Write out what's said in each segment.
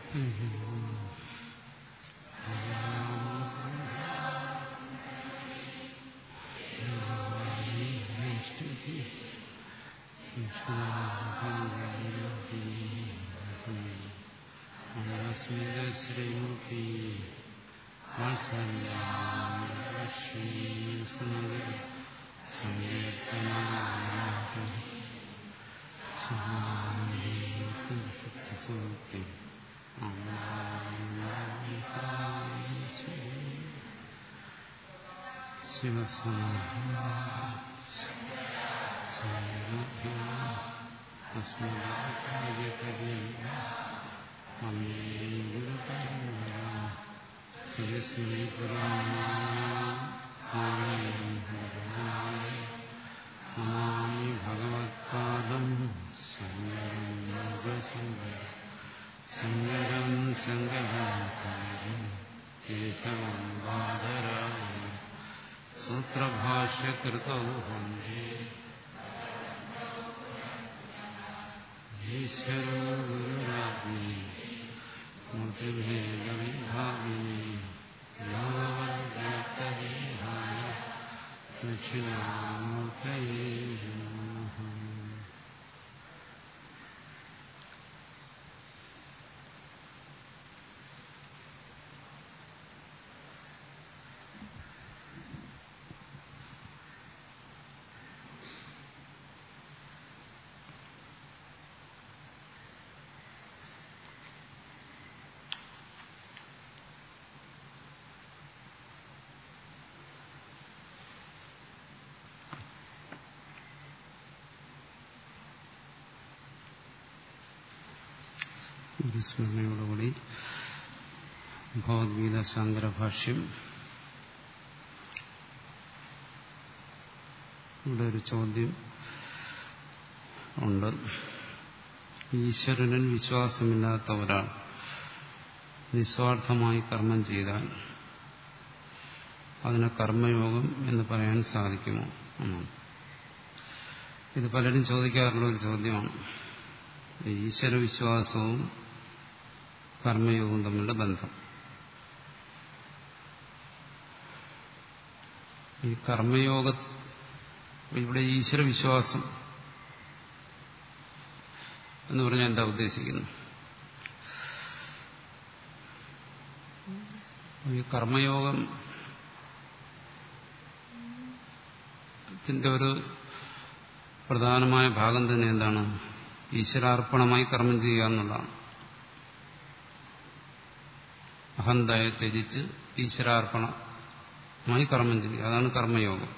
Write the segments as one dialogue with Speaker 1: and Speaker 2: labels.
Speaker 1: ശ്രീമുഖി സത്യസൂക്തി നമാമി ഭഗവത്പാദം സങ്കരം സങ്കരം കേശവം ബാധരായ സൂത്രഭാഷ്യകൃതൗ വന്ദേ ഈശ്വരോ ഗുരുരാജ്ഞി മൂർത്തിഭേദവിഭാഗിനി യോഗവദ്വൈതവിഹായ ദക്ഷിണാമൂർത്തയേ നമഃ സ്മരണയോടുകൂടി ഭഗവത്ഗീത ശങ്കരഭാഷ്യം ഇവിടെ ഒരു ചോദ്യം ഉണ്ട് ഈശ്വരനിൽ വിശ്വാസമില്ലാത്ത ഒരാൾ നിസ്വാർത്ഥമായി കർമ്മം ചെയ്താൽ അതിനെ കർമ്മയോഗം എന്ന് പറയാൻ സാധിക്കുമോ എന്നാണ് ഇത് പലരും ചോദിക്കാറുള്ള ഒരു ചോദ്യമാണ് ഈശ്വരവിശ്വാസവും കർമ്മയോഗവും തമ്മിലുള്ള ബന്ധം ഈ കർമ്മയോഗ ഇവിടെ ഈശ്വരവിശ്വാസം എന്ന് പറഞ്ഞാൽ എന്താ ഉദ്ദേശിക്കുന്നത് ഈ കർമ്മയോഗം ത്തിന്റെ ഒരു പ്രധാനമായ ഭാഗം തന്നെ എന്താണ് ഈശ്വരാർപ്പണമായി കർമ്മം ചെയ്യുക എന്നുള്ളതാണ് അഹന്തയെ ത്യജിച്ച് ഈശ്വരാർപ്പണമായി കർമ്മം ചെയ്യുക അതാണ് കർമ്മയോഗം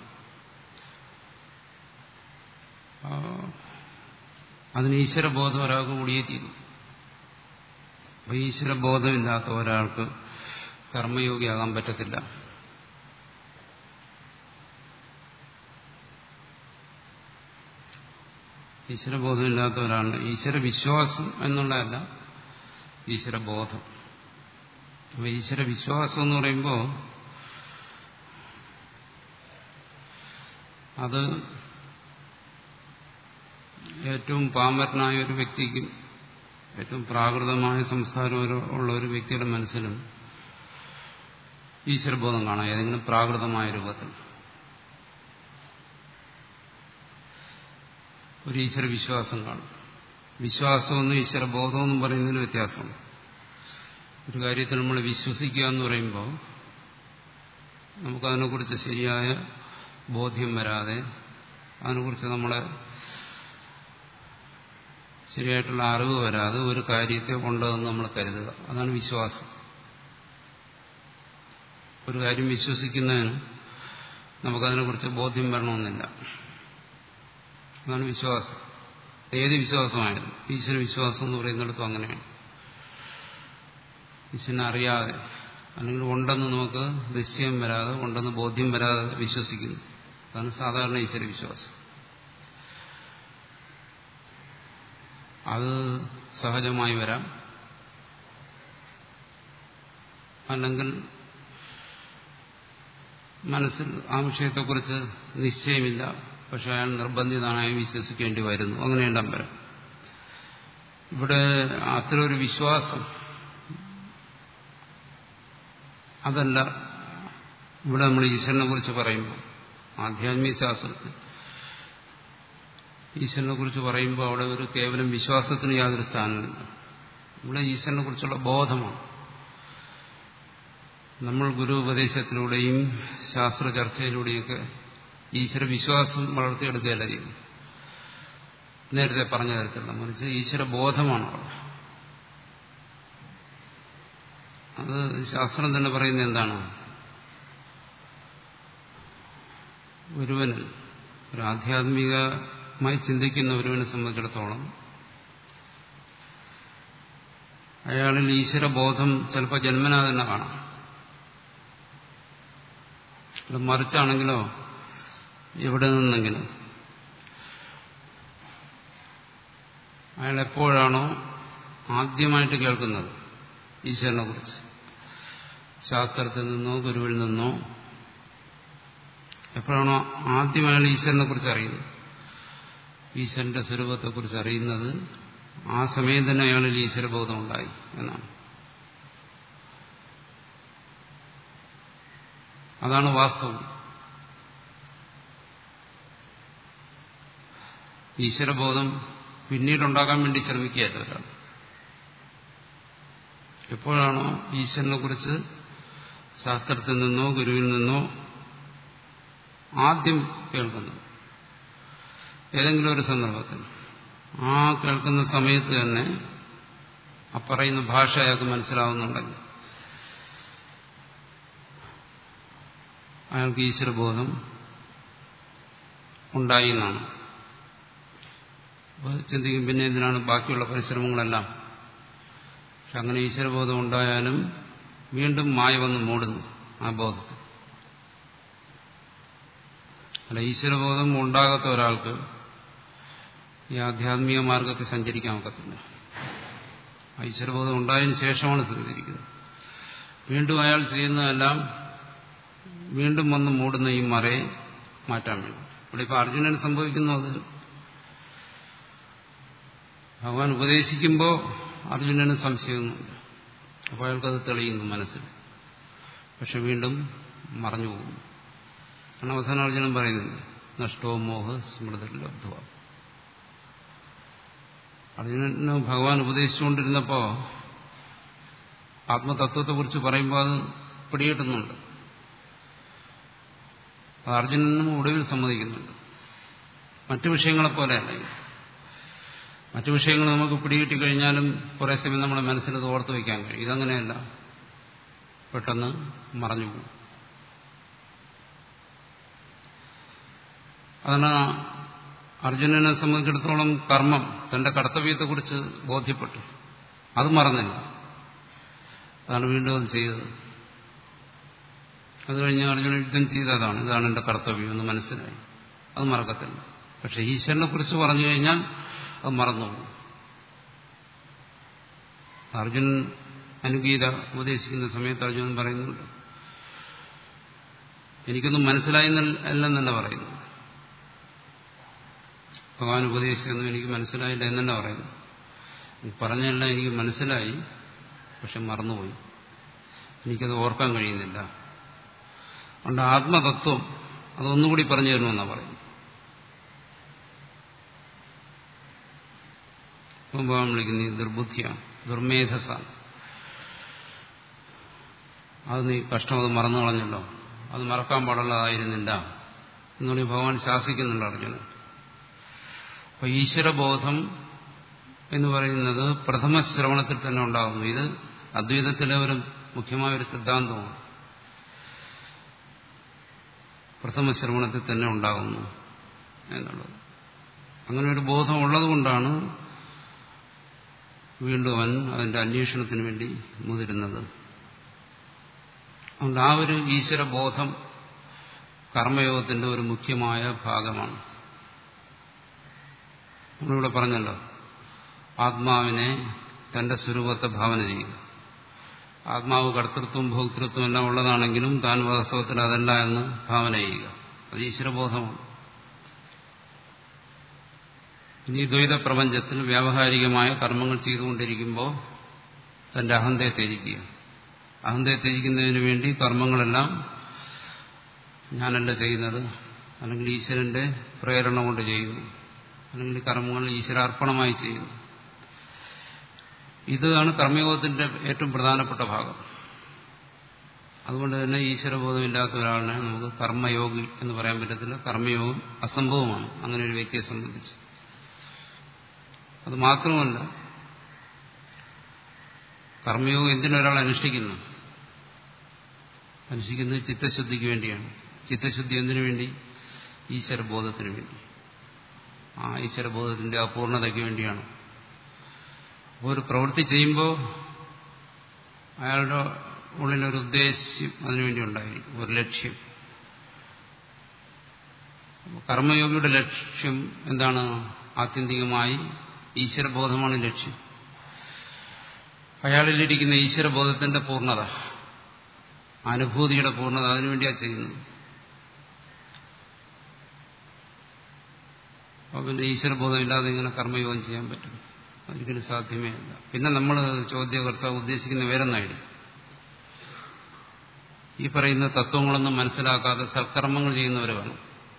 Speaker 1: അതിന് ഈശ്വരബോധം ഒരാൾക്ക് കൂടിയേ തീരും അപ്പൊ ഈശ്വരബോധമില്ലാത്ത ഒരാൾക്ക് കർമ്മയോഗിയാകാൻ പറ്റത്തില്ല ഈശ്വരബോധമില്ലാത്ത ഒരാളാണ് ഈശ്വരവിശ്വാസം എന്നുള്ളതല്ല ഈശ്വരബോധം അപ്പൊ ഈശ്വരവിശ്വാസം എന്ന് പറയുമ്പോൾ അത് ഏറ്റവും പാമരനായ ഒരു വ്യക്തിക്കും ഏറ്റവും പ്രാകൃതമായ സംസ്കാരം ഉള്ള ഒരു വ്യക്തിയുടെ മനസ്സിലും ഈശ്വരബോധം കാണാം ഏതെങ്കിലും പ്രാകൃതമായ രൂപത്തിൽ ഒരു ഈശ്വരവിശ്വാസം കാണും വിശ്വാസമെന്നും ഈശ്വരബോധമെന്നും പറയുന്നതിന് വ്യത്യാസമുണ്ട് ഒരു കാര്യത്തിൽ നമ്മൾ വിശ്വസിക്കുക എന്ന് പറയുമ്പോൾ നമുക്കതിനെക്കുറിച്ച് ശരിയായ ബോധ്യം വരാതെ അതിനെക്കുറിച്ച് നമ്മളെ ശരിയായിട്ടുള്ള അറിവ് വരാതെ ഒരു കാര്യത്തെ കൊണ്ടതെന്ന് നമ്മൾ കരുതുക അതാണ് വിശ്വാസം ഒരു കാര്യം വിശ്വസിക്കുന്നതിന് നമുക്കതിനെക്കുറിച്ച് ബോധ്യം വരണമെന്നില്ല അതാണ് വിശ്വാസം ഏത് വിശ്വാസമായാലും ഈശ്വര വിശ്വാസം എന്ന് പറയുന്നിടത്തും അങ്ങനെയാണ് ഈശ്വരനെ അറിയാതെ അല്ലെങ്കിൽ ഉണ്ടെന്ന് നമുക്ക് നിശ്ചയം വരാതെ ഉണ്ടെന്ന് ബോധ്യം വരാതെ വിശ്വസിക്കുന്നു അതാണ് സാധാരണ ഈശ്വര വിശ്വാസം അത് സഹജമായി വരാം അല്ലെങ്കിൽ മനസ്സിൽ ആ വിഷയത്തെക്കുറിച്ച് നിശ്ചയമില്ല പക്ഷെ അയാൾ നിർബന്ധിതനായി വിശ്വസിക്കേണ്ടി വരുന്നു അങ്ങനെയെല്ലാം വരാം ഇവിടെ അത്തരമൊരു വിശ്വാസം അതല്ല ഇവിടെ നമ്മൾ ഈശ്വരനെ കുറിച്ച് പറയുമ്പോൾ ആധ്യാത്മിക ശാസ്ത്രത്തിൽ ഈശ്വരനെ കുറിച്ച് പറയുമ്പോൾ അവിടെ ഒരു കേവലം വിശ്വാസത്തിന് യാതൊരു സ്ഥാനമില്ല ഇവിടെ ഈശ്വരനെ കുറിച്ചുള്ള ബോധമാണ് നമ്മൾ ഗുരു ഉപദേശത്തിലൂടെയും ശാസ്ത്ര ചർച്ചയിലൂടെയൊക്കെ ഈശ്വര വിശ്വാസം വളർത്തിയെടുക്കുകയല്ല ചെയ്യും നേരത്തെ പറഞ്ഞ തരത്തിലുള്ള മറിച്ച് ഈശ്വര ബോധമാണ് അവിടെ അത് ശാസ്ത്രം തന്നെ പറയുന്നത് എന്താണ് ഒരുവന് ഒരു ആധ്യാത്മികമായി ചിന്തിക്കുന്ന ഒരുവനെ സംബന്ധിച്ചിടത്തോളം അയാളിൽ ഈശ്വരബോധം ചിലപ്പോൾ ജന്മനാ തന്നെ കാണാം ഇത് മറിച്ചാണെങ്കിലോ എവിടെ നിന്നെങ്കിലും അയാൾ എപ്പോഴാണോ ആദ്യമായിട്ട് കേൾക്കുന്നത് ഈശ്വരനെ കുറിച്ച് ശാസ്ത്രത്തിൽ നിന്നോ ഗുരുവിൽ നിന്നോ എപ്പോഴാണോ ആദ്യം അയാൾ ഈശ്വരനെ കുറിച്ച് അറിയുന്നത് ഈശ്വരന്റെ സ്വരൂപത്തെക്കുറിച്ച് അറിയുന്നത് ആ സമയം തന്നെ അയാളിൽ ഈശ്വരബോധം ഉണ്ടായി എന്നാണ് അതാണ് വാസ്തവം ഈശ്വരബോധം പിന്നീടുണ്ടാക്കാൻ വേണ്ടി ശ്രമിക്കുകയല്ല ഒരാൾ എപ്പോഴാണോ ഈശ്വരനെ കുറിച്ച് ശാസ്ത്രത്തിൽ നിന്നോ ഗുരുവിൽ നിന്നോ ആദ്യം കേൾക്കുന്നത് ഏതെങ്കിലും ഒരു സന്ദർഭത്തിൽ ആ കേൾക്കുന്ന സമയത്ത് തന്നെ ആ പറയുന്ന ഭാഷ അയാൾക്ക് മനസ്സിലാവുന്നുണ്ടെങ്കിൽ അയാൾക്ക് ഈശ്വരബോധം ഉണ്ടായി എന്നാണ് അപ്പോൾ ചിന്തിക്കും പിന്നെ എന്തിനാണ് ബാക്കിയുള്ള പരിശ്രമങ്ങളെല്ലാം പക്ഷെ അങ്ങനെ ഈശ്വരബോധം ഉണ്ടായാലും വീണ്ടും മായ വന്ന് മൂടുന്നു ആ ബോധത്തെ അല്ല ഈശ്വരബോധം ഉണ്ടാകാത്ത ഒരാൾക്ക് ഈ ആധ്യാത്മിക മാർഗത്തിൽ സഞ്ചരിക്കാൻ ഒക്കത്തില്ല ഈശ്വരബോധം ഉണ്ടായതിനു ശേഷമാണ് സഞ്ചരിക്കുന്നത് വീണ്ടും അയാൾ ചെയ്യുന്നതെല്ലാം വീണ്ടും വന്ന് മൂടുന്ന ഈ മറയെ മാറ്റാൻ വേണ്ടി ഇവിടെ ഇപ്പൊ അർജുനന് സംഭവിക്കുന്നു അത് ഭഗവാൻ ഉപദേശിക്കുമ്പോൾ അർജുനന് സംശയമൊന്നുമില്ല അപ്പോൾ അയാൾക്കത് തെളിയുന്നു മനസ്സിൽ പക്ഷെ വീണ്ടും മറഞ്ഞു പോകുന്നു കാരണം അവസാനം അർജുനൻ പറയുന്നത് നഷ്ടോ മോഹ സ്മൃതി ലബ്ധ അർജുനന് ഭഗവാൻ ഉപദേശിച്ചുകൊണ്ടിരുന്നപ്പോൾ ആത്മതത്വത്തെക്കുറിച്ച് പറയുമ്പോൾ അത് പിടികിട്ടുന്നുണ്ട് അത് അർജുനനും ഒടുവിൽ സമ്മതിക്കുന്നുണ്ട് മറ്റു വിഷയങ്ങളെപ്പോലെയല്ല ഇത് മറ്റു വിഷയങ്ങൾ നമുക്ക് പിടികിട്ടിക്കഴിഞ്ഞാലും കുറേ സമയം നമ്മുടെ മനസ്സിൽ ഓർത്തു വയ്ക്കാൻ കഴിയും ഇതങ്ങനെയല്ല പെട്ടെന്ന് മറഞ്ഞു പോകും അതാണ് അർജുനനെ സംബന്ധിച്ചിടത്തോളം കർമ്മം തന്റെ കർത്തവ്യത്തെക്കുറിച്ച് ബോധ്യപ്പെട്ടു അത് മറന്നില്ല അതാണ് വീണ്ടും അത് ചെയ്തത് അത് കഴിഞ്ഞ് അർജുന യുദ്ധം ചെയ്തതാണ് ഇതാണ് എന്റെ കർത്തവ്യം എന്ന് മനസ്സിലായി അത് മറക്കത്തില്ല പക്ഷെ ഈശ്വരനെ കുറിച്ച് പറഞ്ഞു കഴിഞ്ഞാൽ അത് മറന്നുപോകും അർജുനൻ അനുഗീത ഉപദേശിക്കുന്ന സമയത്ത് അർജുനൻ പറയുന്നുണ്ട് എനിക്കൊന്നും മനസ്സിലായി അല്ലെന്നല്ല പറയുന്നു ഭഗവാൻ ഉപദേശിച്ചൊന്നും എനിക്ക് മനസ്സിലായില്ല എന്നെ പറയുന്നു പറഞ്ഞല്ല എനിക്ക് മനസ്സിലായി പക്ഷെ മറന്നുപോയി എനിക്കത് ഓർക്കാൻ കഴിയുന്നില്ല അതുകൊണ്ട് ആത്മതത്വം അതൊന്നുകൂടി പറഞ്ഞു തരണമെന്നാണ് പറയുന്നത് മുമ്പാൻ വിളിക്കുന്ന ഈ ദുർബുദ്ധിയാണ് ദുർമേധസാണ് അത് നീ കഷ്ടം അത് മറന്നു കളഞ്ഞല്ലോ അത് മറക്കാൻ പാടുള്ളതായിരുന്നില്ല എന്നുകൊണ്ട് ഭഗവാൻ ശാസിക്കുന്നുണ്ട് അർജുനൻ അപ്പൊ ഈശ്വരബോധം എന്ന് പറയുന്നത് പ്രഥമ ശ്രവണത്തിൽ തന്നെ ഉണ്ടാകുന്നു ഇത് അദ്വൈതത്തിലെ ഒരു മുഖ്യമായ ഒരു സിദ്ധാന്തമാണ് പ്രഥമ ശ്രവണത്തിൽ തന്നെ ഉണ്ടാകുന്നു എന്നുള്ളത് അങ്ങനെ ഒരു ബോധം ഉള്ളതുകൊണ്ടാണ് വീണ്ടും അവൻ അതിന്റെ അന്വേഷണത്തിന് വേണ്ടി മുതിരുന്നത് അതുകൊണ്ട് ആ ഒരു ഈശ്വരബോധം കർമ്മയോഗത്തിന്റെ ഒരു മുഖ്യമായ ഭാഗമാണ് നമ്മളിവിടെ പറഞ്ഞല്ലോ ആത്മാവിനെ തന്റെ സ്വരൂപത്തെ ഭാവന ചെയ്യുക ആത്മാവ് കർത്തൃത്വം ഭോക്തൃത്വം എല്ലാം ഉള്ളതാണെങ്കിലും താൻ വാസ്തവത്തിൽ അതല്ല എന്ന് ഭാവന ചെയ്യുക അത് ഈശ്വരബോധമാണ് ഇനി ദ്വൈത പ്രപഞ്ചത്തിൽ വ്യാവഹാരികമായ കർമ്മങ്ങൾ ചെയ്തുകൊണ്ടിരിക്കുമ്പോൾ തന്റെ അഹന്തയെ ത്യജിക്കുക അഹന്തയെ ത്യജിക്കുന്നതിന് വേണ്ടി കർമ്മങ്ങളെല്ലാം ഞാനല്ല ചെയ്യുന്നത് അല്ലെങ്കിൽ ഈശ്വരന്റെ പ്രേരണ കൊണ്ട് ചെയ്യുന്നു അല്ലെങ്കിൽ കർമ്മങ്ങൾ ഈശ്വരാർപ്പണമായി ചെയ്യുന്നു ഇതാണ് കർമ്മയോഗത്തിന്റെ ഏറ്റവും പ്രധാനപ്പെട്ട ഭാഗം അതുകൊണ്ട് തന്നെ ഈശ്വരബോധമില്ലാത്ത ഒരാളിനെ നമുക്ക് കർമ്മയോഗി എന്ന് പറയാൻ പറ്റത്തില്ല കർമ്മയോഗം അസംഭവമാണ് അങ്ങനെ ഒരു വ്യക്തിയെ സംബന്ധിച്ച് അത് മാത്രമല്ല കർമ്മയോഗം എന്തിനൊരാൾ അനുഷ്ഠിക്കുന്നു അനുഷ്ഠിക്കുന്നത് ചിത്തശുദ്ധിക്ക് വേണ്ടിയാണ് ചിത്തശുദ്ധി എന്തിനു വേണ്ടി ഈശ്വരബോധത്തിന് വേണ്ടി ആ ഈശ്വരബോധത്തിന്റെ അപൂർണതയ്ക്ക് വേണ്ടിയാണ് അപ്പോൾ ഒരു പ്രവൃത്തി ചെയ്യുമ്പോൾ അയാളുടെ ഉള്ളിലൊരു ഉദ്ദേശ്യം അതിനുവേണ്ടി ഉണ്ടായിരിക്കും ഒരു ലക്ഷ്യം കർമ്മയോഗിയുടെ ലക്ഷ്യം എന്താണ് ആത്യന്തികമായി ഈശ്വരബോധമാണ് ലക്ഷ്യം അയാളിലിരിക്കുന്ന ഈശ്വരബോധത്തിന്റെ പൂർണ്ണത അനുഭൂതിയുടെ പൂർണ്ണത അതിനുവേണ്ടിയാണ് ചെയ്യുന്നത് അപ്പോൾ പിന്നെ ഈശ്വരബോധം ഇല്ലാതെ ഇങ്ങനെ കർമ്മയോഗം ചെയ്യാൻ പറ്റും ഒരിക്കലും സാധ്യമേ അല്ല പിന്നെ നമ്മൾ ചോദ്യകർത്താവ് ഉദ്ദേശിക്കുന്ന വേറൊന്നായിരിക്കും ഈ പറയുന്ന തത്വങ്ങളൊന്നും മനസ്സിലാക്കാതെ സൽക്കർമ്മങ്ങൾ ചെയ്യുന്നവർ വേണം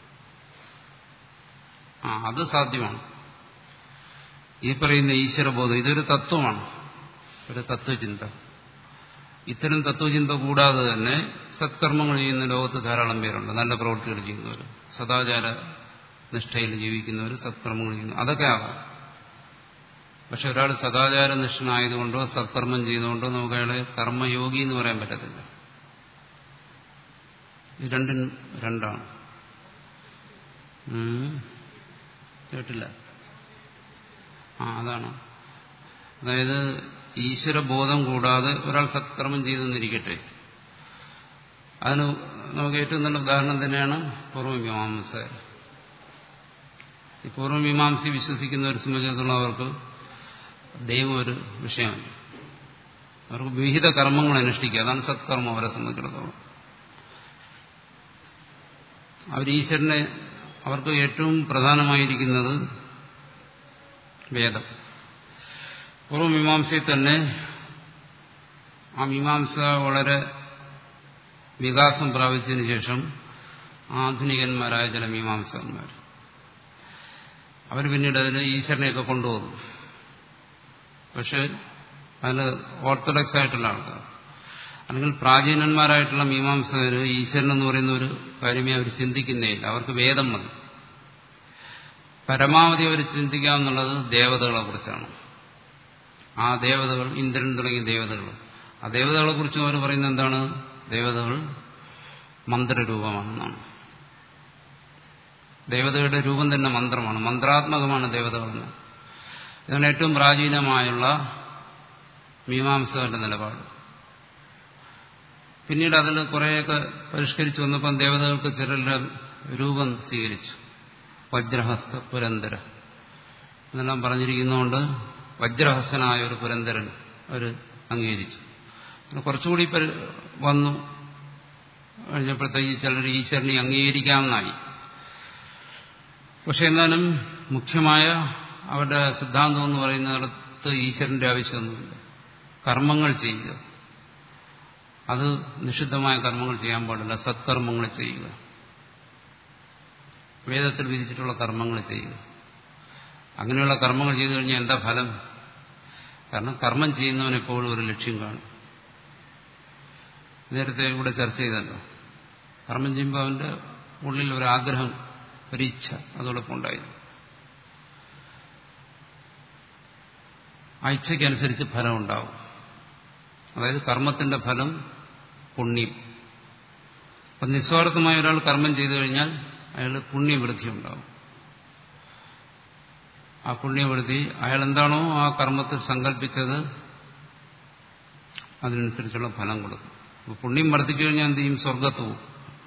Speaker 1: ആ അത് സാധ്യമാണ് ഈ പറയുന്ന ഈശ്വരബോധം ഇതൊരു തത്വമാണ് ഒരു തത്വചിന്ത ഇത്തരം തത്വചിന്ത കൂടാതെ തന്നെ സത്കർമ്മങ്ങൾ ചെയ്യുന്ന ലോകത്ത് ധാരാളം പേരുണ്ട് നല്ല പ്രവൃത്തികൾ ചെയ്യുന്നവർ സദാചാര നിഷ്ഠയിൽ ജീവിക്കുന്നവർ സത്കർമ്മങ്ങൾ ചെയ്യുന്നു അതൊക്കെ ആകാം പക്ഷെ ഒരാൾ സദാചാര നിഷ്ഠനായതുകൊണ്ടോ സത്കർമ്മം ചെയ്തുകൊണ്ടോ നമുക്ക് അയാളെ കർമ്മയോഗി എന്ന് പറയാൻ പറ്റത്തില്ല ഇത് രണ്ടും രണ്ടാണ് കേട്ടില്ല ആ അതാണ് അതായത് ഈശ്വരബോധം കൂടാതെ ഒരാൾ സത്കർമ്മം ചെയ്തെന്നിരിക്കട്ടെ അതിന് നമുക്ക് ഏറ്റവും നല്ല ഉദാഹരണം തന്നെയാണ് പൂർവ്വമീമാംസ ഈ പൂർവ്വമീമാംസി വിശ്വസിക്കുന്നവരെ സംബന്ധിച്ചിടത്തോളം അവർക്ക് ദൈവം ഒരു വിഷയമാണ് അവർക്ക് വിഹിത കർമ്മങ്ങൾ അനുഷ്ഠിക്കുക അതാണ് സത്കർമ്മം അവരെ സംബന്ധിച്ചിടത്തോളം അവർ ഈശ്വരനെ അവർക്ക് ഏറ്റവും പ്രധാനമായിരിക്കുന്നത് വേദം പൂർവ്വമീമാംസയിൽ തന്നെ ആ മീമാംസ വളരെ വികാസം പ്രാപിച്ചതിന് ശേഷം ആധുനികന്മാരായ ചില മീമാംസകന്മാർ അവർ പിന്നീട് അതിന് ഈശ്വരനെയൊക്കെ കൊണ്ടുപോകുന്നു പക്ഷെ അതിന് ഓർത്തഡോക്സ് ആയിട്ടുള്ള ആൾക്കാർ അല്ലെങ്കിൽ പ്രാചീനന്മാരായിട്ടുള്ള മീമാംസകർ ഈശ്വരൻ എന്ന് പറയുന്ന ഒരു കാര്യമേ അവർ ചിന്തിക്കുന്നേ ഇല്ല അവർക്ക് വേദം മതി പരമാവധി അവർ ചിന്തിക്കാമെന്നുള്ളത് ദേവതകളെ കുറിച്ചാണ് ആ ദേവതകൾ ഇന്ദ്രൻ തുടങ്ങിയ ദേവതകൾ ആ ദേവതകളെ കുറിച്ചും അവർ പറയുന്നത് എന്താണ് ദേവതകൾ മന്ത്രരൂപമാണെന്നാണ് ദേവതയുടെ രൂപം തന്നെ മന്ത്രമാണ് മന്ത്രാത്മകമാണ് ദേവതകളെന്ന് ഇതാണ് ഏറ്റവും പ്രാചീനമായുള്ള മീമാംസകന്റെ നിലപാട് പിന്നീട് അതിൽ കുറേയൊക്കെ പരിഷ്കരിച്ചു വന്നപ്പം ദേവതകൾക്ക് ചിലരുടെ രൂപം സ്വീകരിച്ചു വജ്രഹസ്ത പുരന്തര എന്നെല്ലാം പറഞ്ഞിരിക്കുന്നതുകൊണ്ട് വജ്രഹസ്തനായ ഒരു പുരന്തരൻ അവർ അംഗീകരിച്ചു കുറച്ചുകൂടി വന്നു കഴിഞ്ഞപ്പോഴത്തേക്ക് ചിലർ ഈശ്വരനെ അംഗീകരിക്കാമെന്നായി പക്ഷെ എന്നാലും മുഖ്യമായ അവരുടെ സിദ്ധാന്തം എന്ന് പറയുന്നിടത്ത് ഈശ്വരന്റെ ആവശ്യമൊന്നുമില്ല കർമ്മങ്ങൾ ചെയ്യുക അത് നിഷിദ്ധമായ കർമ്മങ്ങൾ ചെയ്യാൻ പാടില്ല സത്കർമ്മങ്ങൾ ചെയ്യുക വേദത്തിൽ വിധിച്ചിട്ടുള്ള കർമ്മങ്ങൾ ചെയ്യുക അങ്ങനെയുള്ള കർമ്മങ്ങൾ ചെയ്തു കഴിഞ്ഞാൽ എന്താ ഫലം കാരണം കർമ്മം ചെയ്യുന്നവൻ എപ്പോഴും ഒരു ലക്ഷ്യം കാണും നേരത്തെ ഇവിടെ ചർച്ച ചെയ്തല്ലോ കർമ്മം ചെയ്യുമ്പോൾ അവന്റെ ഉള്ളിൽ ഒരു ആഗ്രഹം ഒരു ഇച്ഛ അതോടൊപ്പം ഉണ്ടായിരുന്നു ആ ഇച്ഛയ്ക്കനുസരിച്ച് ഫലം ഉണ്ടാവും അതായത് കർമ്മത്തിന്റെ ഫലം പുണ്യം അപ്പം നിസ്വാർത്ഥമായ ഒരാൾ കർമ്മം ചെയ്തു കഴിഞ്ഞാൽ അയാൾ പുണ്യവൃദ്ധി ഉണ്ടാവും ആ പുണ്യവൃത്തി അയാൾ എന്താണോ ആ കർമ്മത്തിൽ സങ്കല്പിച്ചത് അതിനനുസരിച്ചുള്ള ഫലം കൊടുക്കും അപ്പൊ പുണ്യം വർദ്ധിച്ചു കഴിഞ്ഞാൽ എന്ത് ചെയ്യും സ്വർഗത്ത് പോകും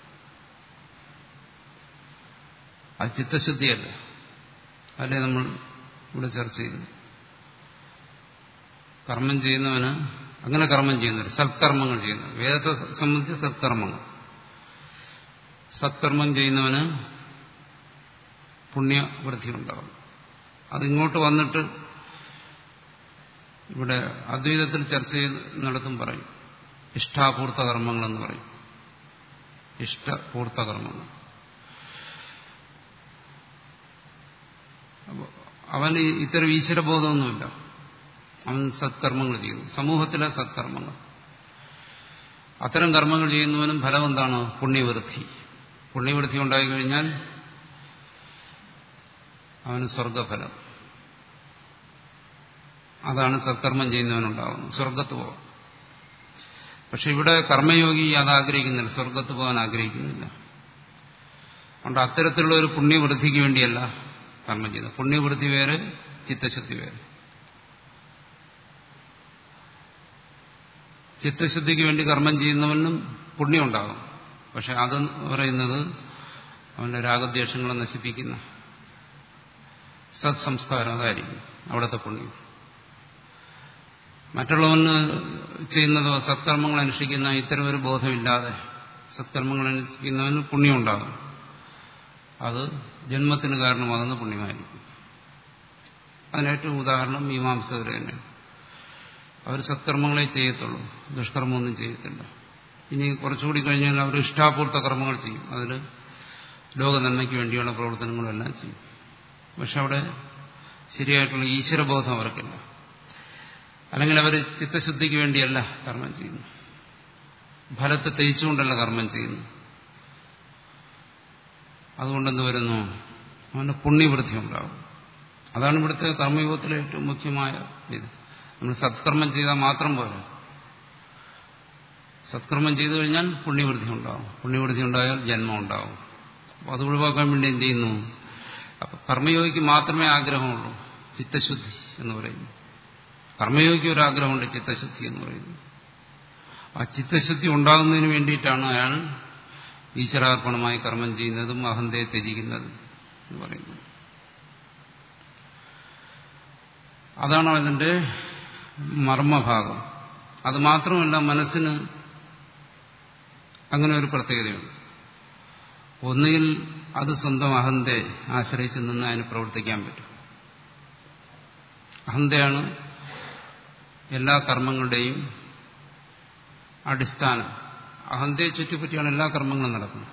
Speaker 1: അത് ചിത്തശുദ്ധിയല്ല അല്ലേ നമ്മൾ ഇവിടെ ചർച്ച ചെയ്തു കർമ്മം ചെയ്യുന്നവന് അങ്ങനെ കർമ്മം ചെയ്യുന്നവർ സത്കർമ്മങ്ങൾ ചെയ്യുന്നവർ വേദത്തെ സംബന്ധിച്ച് സത്കർമ്മങ്ങൾ സത്കർമ്മം ചെയ്യുന്നവന് പുണ്യവൃദ്ധി ഉണ്ടാകും അതിങ്ങോട്ട് വന്നിട്ട് ഇവിടെ അദ്വൈതത്തിൽ ചർച്ച ചെയ്യുന്നിടത്തും പറയും ഇഷ്ടാപൂർത്ത കർമ്മങ്ങളെന്ന് പറയും ഇഷ്ടപൂർത്ത കർമ്മങ്ങൾ അവന് ഇത്തരം ഈശ്വരബോധമൊന്നുമില്ല അവൻ സത്കർമ്മങ്ങൾ ചെയ്യുന്നു സമൂഹത്തിലെ സത്കർമ്മങ്ങൾ അത്തരം കർമ്മങ്ങൾ ചെയ്യുന്നവനും ഫലം എന്താണ് പുണ്യവൃദ്ധി പുണ്യവൃദ്ധി ഉണ്ടായിക്കഴിഞ്ഞാൽ അവന് സ്വർഗഫലം അതാണ് സത്കർമ്മം ചെയ്യുന്നവനുണ്ടാകുന്നത് സ്വർഗത്ത് പോകാം പക്ഷെ ഇവിടെ കർമ്മയോഗി അത് ആഗ്രഹിക്കുന്നില്ല സ്വർഗത്ത് പോകാൻ ആഗ്രഹിക്കുന്നില്ല അതുകൊണ്ട് അത്തരത്തിലുള്ള ഒരു പുണ്യവൃദ്ധിക്ക് വേണ്ടിയല്ല കർമ്മം ചെയ്യുന്നത് പുണ്യവൃദ്ധി വേറെ ചിത്തശുദ്ധി വേറെ ചിത്തശുദ്ധിക്ക് വേണ്ടി കർമ്മം ചെയ്യുന്നവനും പുണ്യമുണ്ടാകും പക്ഷെ അത് പറയുന്നത് അവന്റെ രാഗദ്വേഷങ്ങളെ നശിപ്പിക്കുന്ന സത്സംസ്കാരം അതായിരിക്കും അവിടുത്തെ പുണ്യം മറ്റുള്ളവന് ചെയ്യുന്നതോ സത്കർമ്മങ്ങൾ അനുഷ്ഠിക്കുന്ന ഇത്തരം ഒരു ബോധമില്ലാതെ സത്കർമ്മങ്ങൾ അനുഷ്ഠിക്കുന്നവന് പുണ്യമുണ്ടാകും അത് ജന്മത്തിന് കാരണമാകുന്ന പുണ്യമായിരിക്കും അതിനേറ്റവും ഉദാഹരണം മീമാംസകർ തന്നെ അവർ സത്കർമ്മങ്ങളെ ചെയ്യത്തുള്ളൂ ദുഷ്കർമ്മമൊന്നും ചെയ്യത്തില്ല ഇനി കുറച്ചുകൂടി കഴിഞ്ഞാൽ അവർ ഇഷ്ടാപൂർത്ത കർമ്മങ്ങൾ ചെയ്യും അതിൽ ലോക നന്മയ്ക്ക് വേണ്ടിയുള്ള പ്രവർത്തനങ്ങളെല്ലാം ചെയ്യും പക്ഷെ അവിടെ ശരിയായിട്ടുള്ള ഈശ്വരബോധം അവർക്കില്ല അല്ലെങ്കിൽ അവർ ചിത്തശുദ്ധിക്ക് വേണ്ടിയല്ല കർമ്മം ചെയ്യുന്നു ഫലത്തെ തേച്ചുകൊണ്ടല്ല കർമ്മം ചെയ്യുന്നു അതുകൊണ്ടെന്ത് വരുന്നു അവന് പുണ്യവൃദ്ധി ഉണ്ടാകും അതാണ് ഇവിടുത്തെ കർമ്മയോഗത്തിലെ ഏറ്റവും മുഖ്യമായ ഇത് നമ്മൾ സത്കർമ്മം ചെയ്താൽ മാത്രം പോരാ സത്കർമ്മം ചെയ്തു കഴിഞ്ഞാൽ പുണ്യവൃദ്ധി ഉണ്ടാവും പുണ്യവൃദ്ധി ഉണ്ടായാൽ ജന്മം ഉണ്ടാവും അപ്പോൾ അത് ഒഴിവാക്കാൻ വേണ്ടി എന്ത് ചെയ്യുന്നു അപ്പൊ കർമ്മയോഗിക്ക് മാത്രമേ ആഗ്രഹമുള്ളൂ ചിത്തശുദ്ധി എന്ന് പറയുന്നു കർമ്മയോഗിക്ക് ഒരു ആഗ്രഹമുണ്ട് ചിത്തശുദ്ധി എന്ന് പറയുന്നു ആ ചിത്തശുദ്ധി ഉണ്ടാകുന്നതിന് വേണ്ടിയിട്ടാണ് അയാൾ ഈശ്വരാർപ്പണമായി കർമ്മം ചെയ്യുന്നതും അഹന്തയെ ത്യജിക്കുന്നതും എന്ന് പറയുന്നത് അതാണ് അതിന്റെ മർമ്മഭാഗം അത് മാത്രമല്ല മനസ്സിന് അങ്ങനെ ഒരു പ്രത്യേകതയുണ്ട് ഒന്നുകിൽ അത് സ്വന്തം അഹന്തയെ ആശ്രയിച്ച് നിന്ന് അതിന് പ്രവർത്തിക്കാൻ പറ്റും അഹന്തയാണ് എല്ലാ കർമ്മങ്ങളുടെയും അടിസ്ഥാനം അഹന്തയെ ചുറ്റിപ്പറ്റിയാണ് എല്ലാ കർമ്മങ്ങളും നടക്കുന്നത്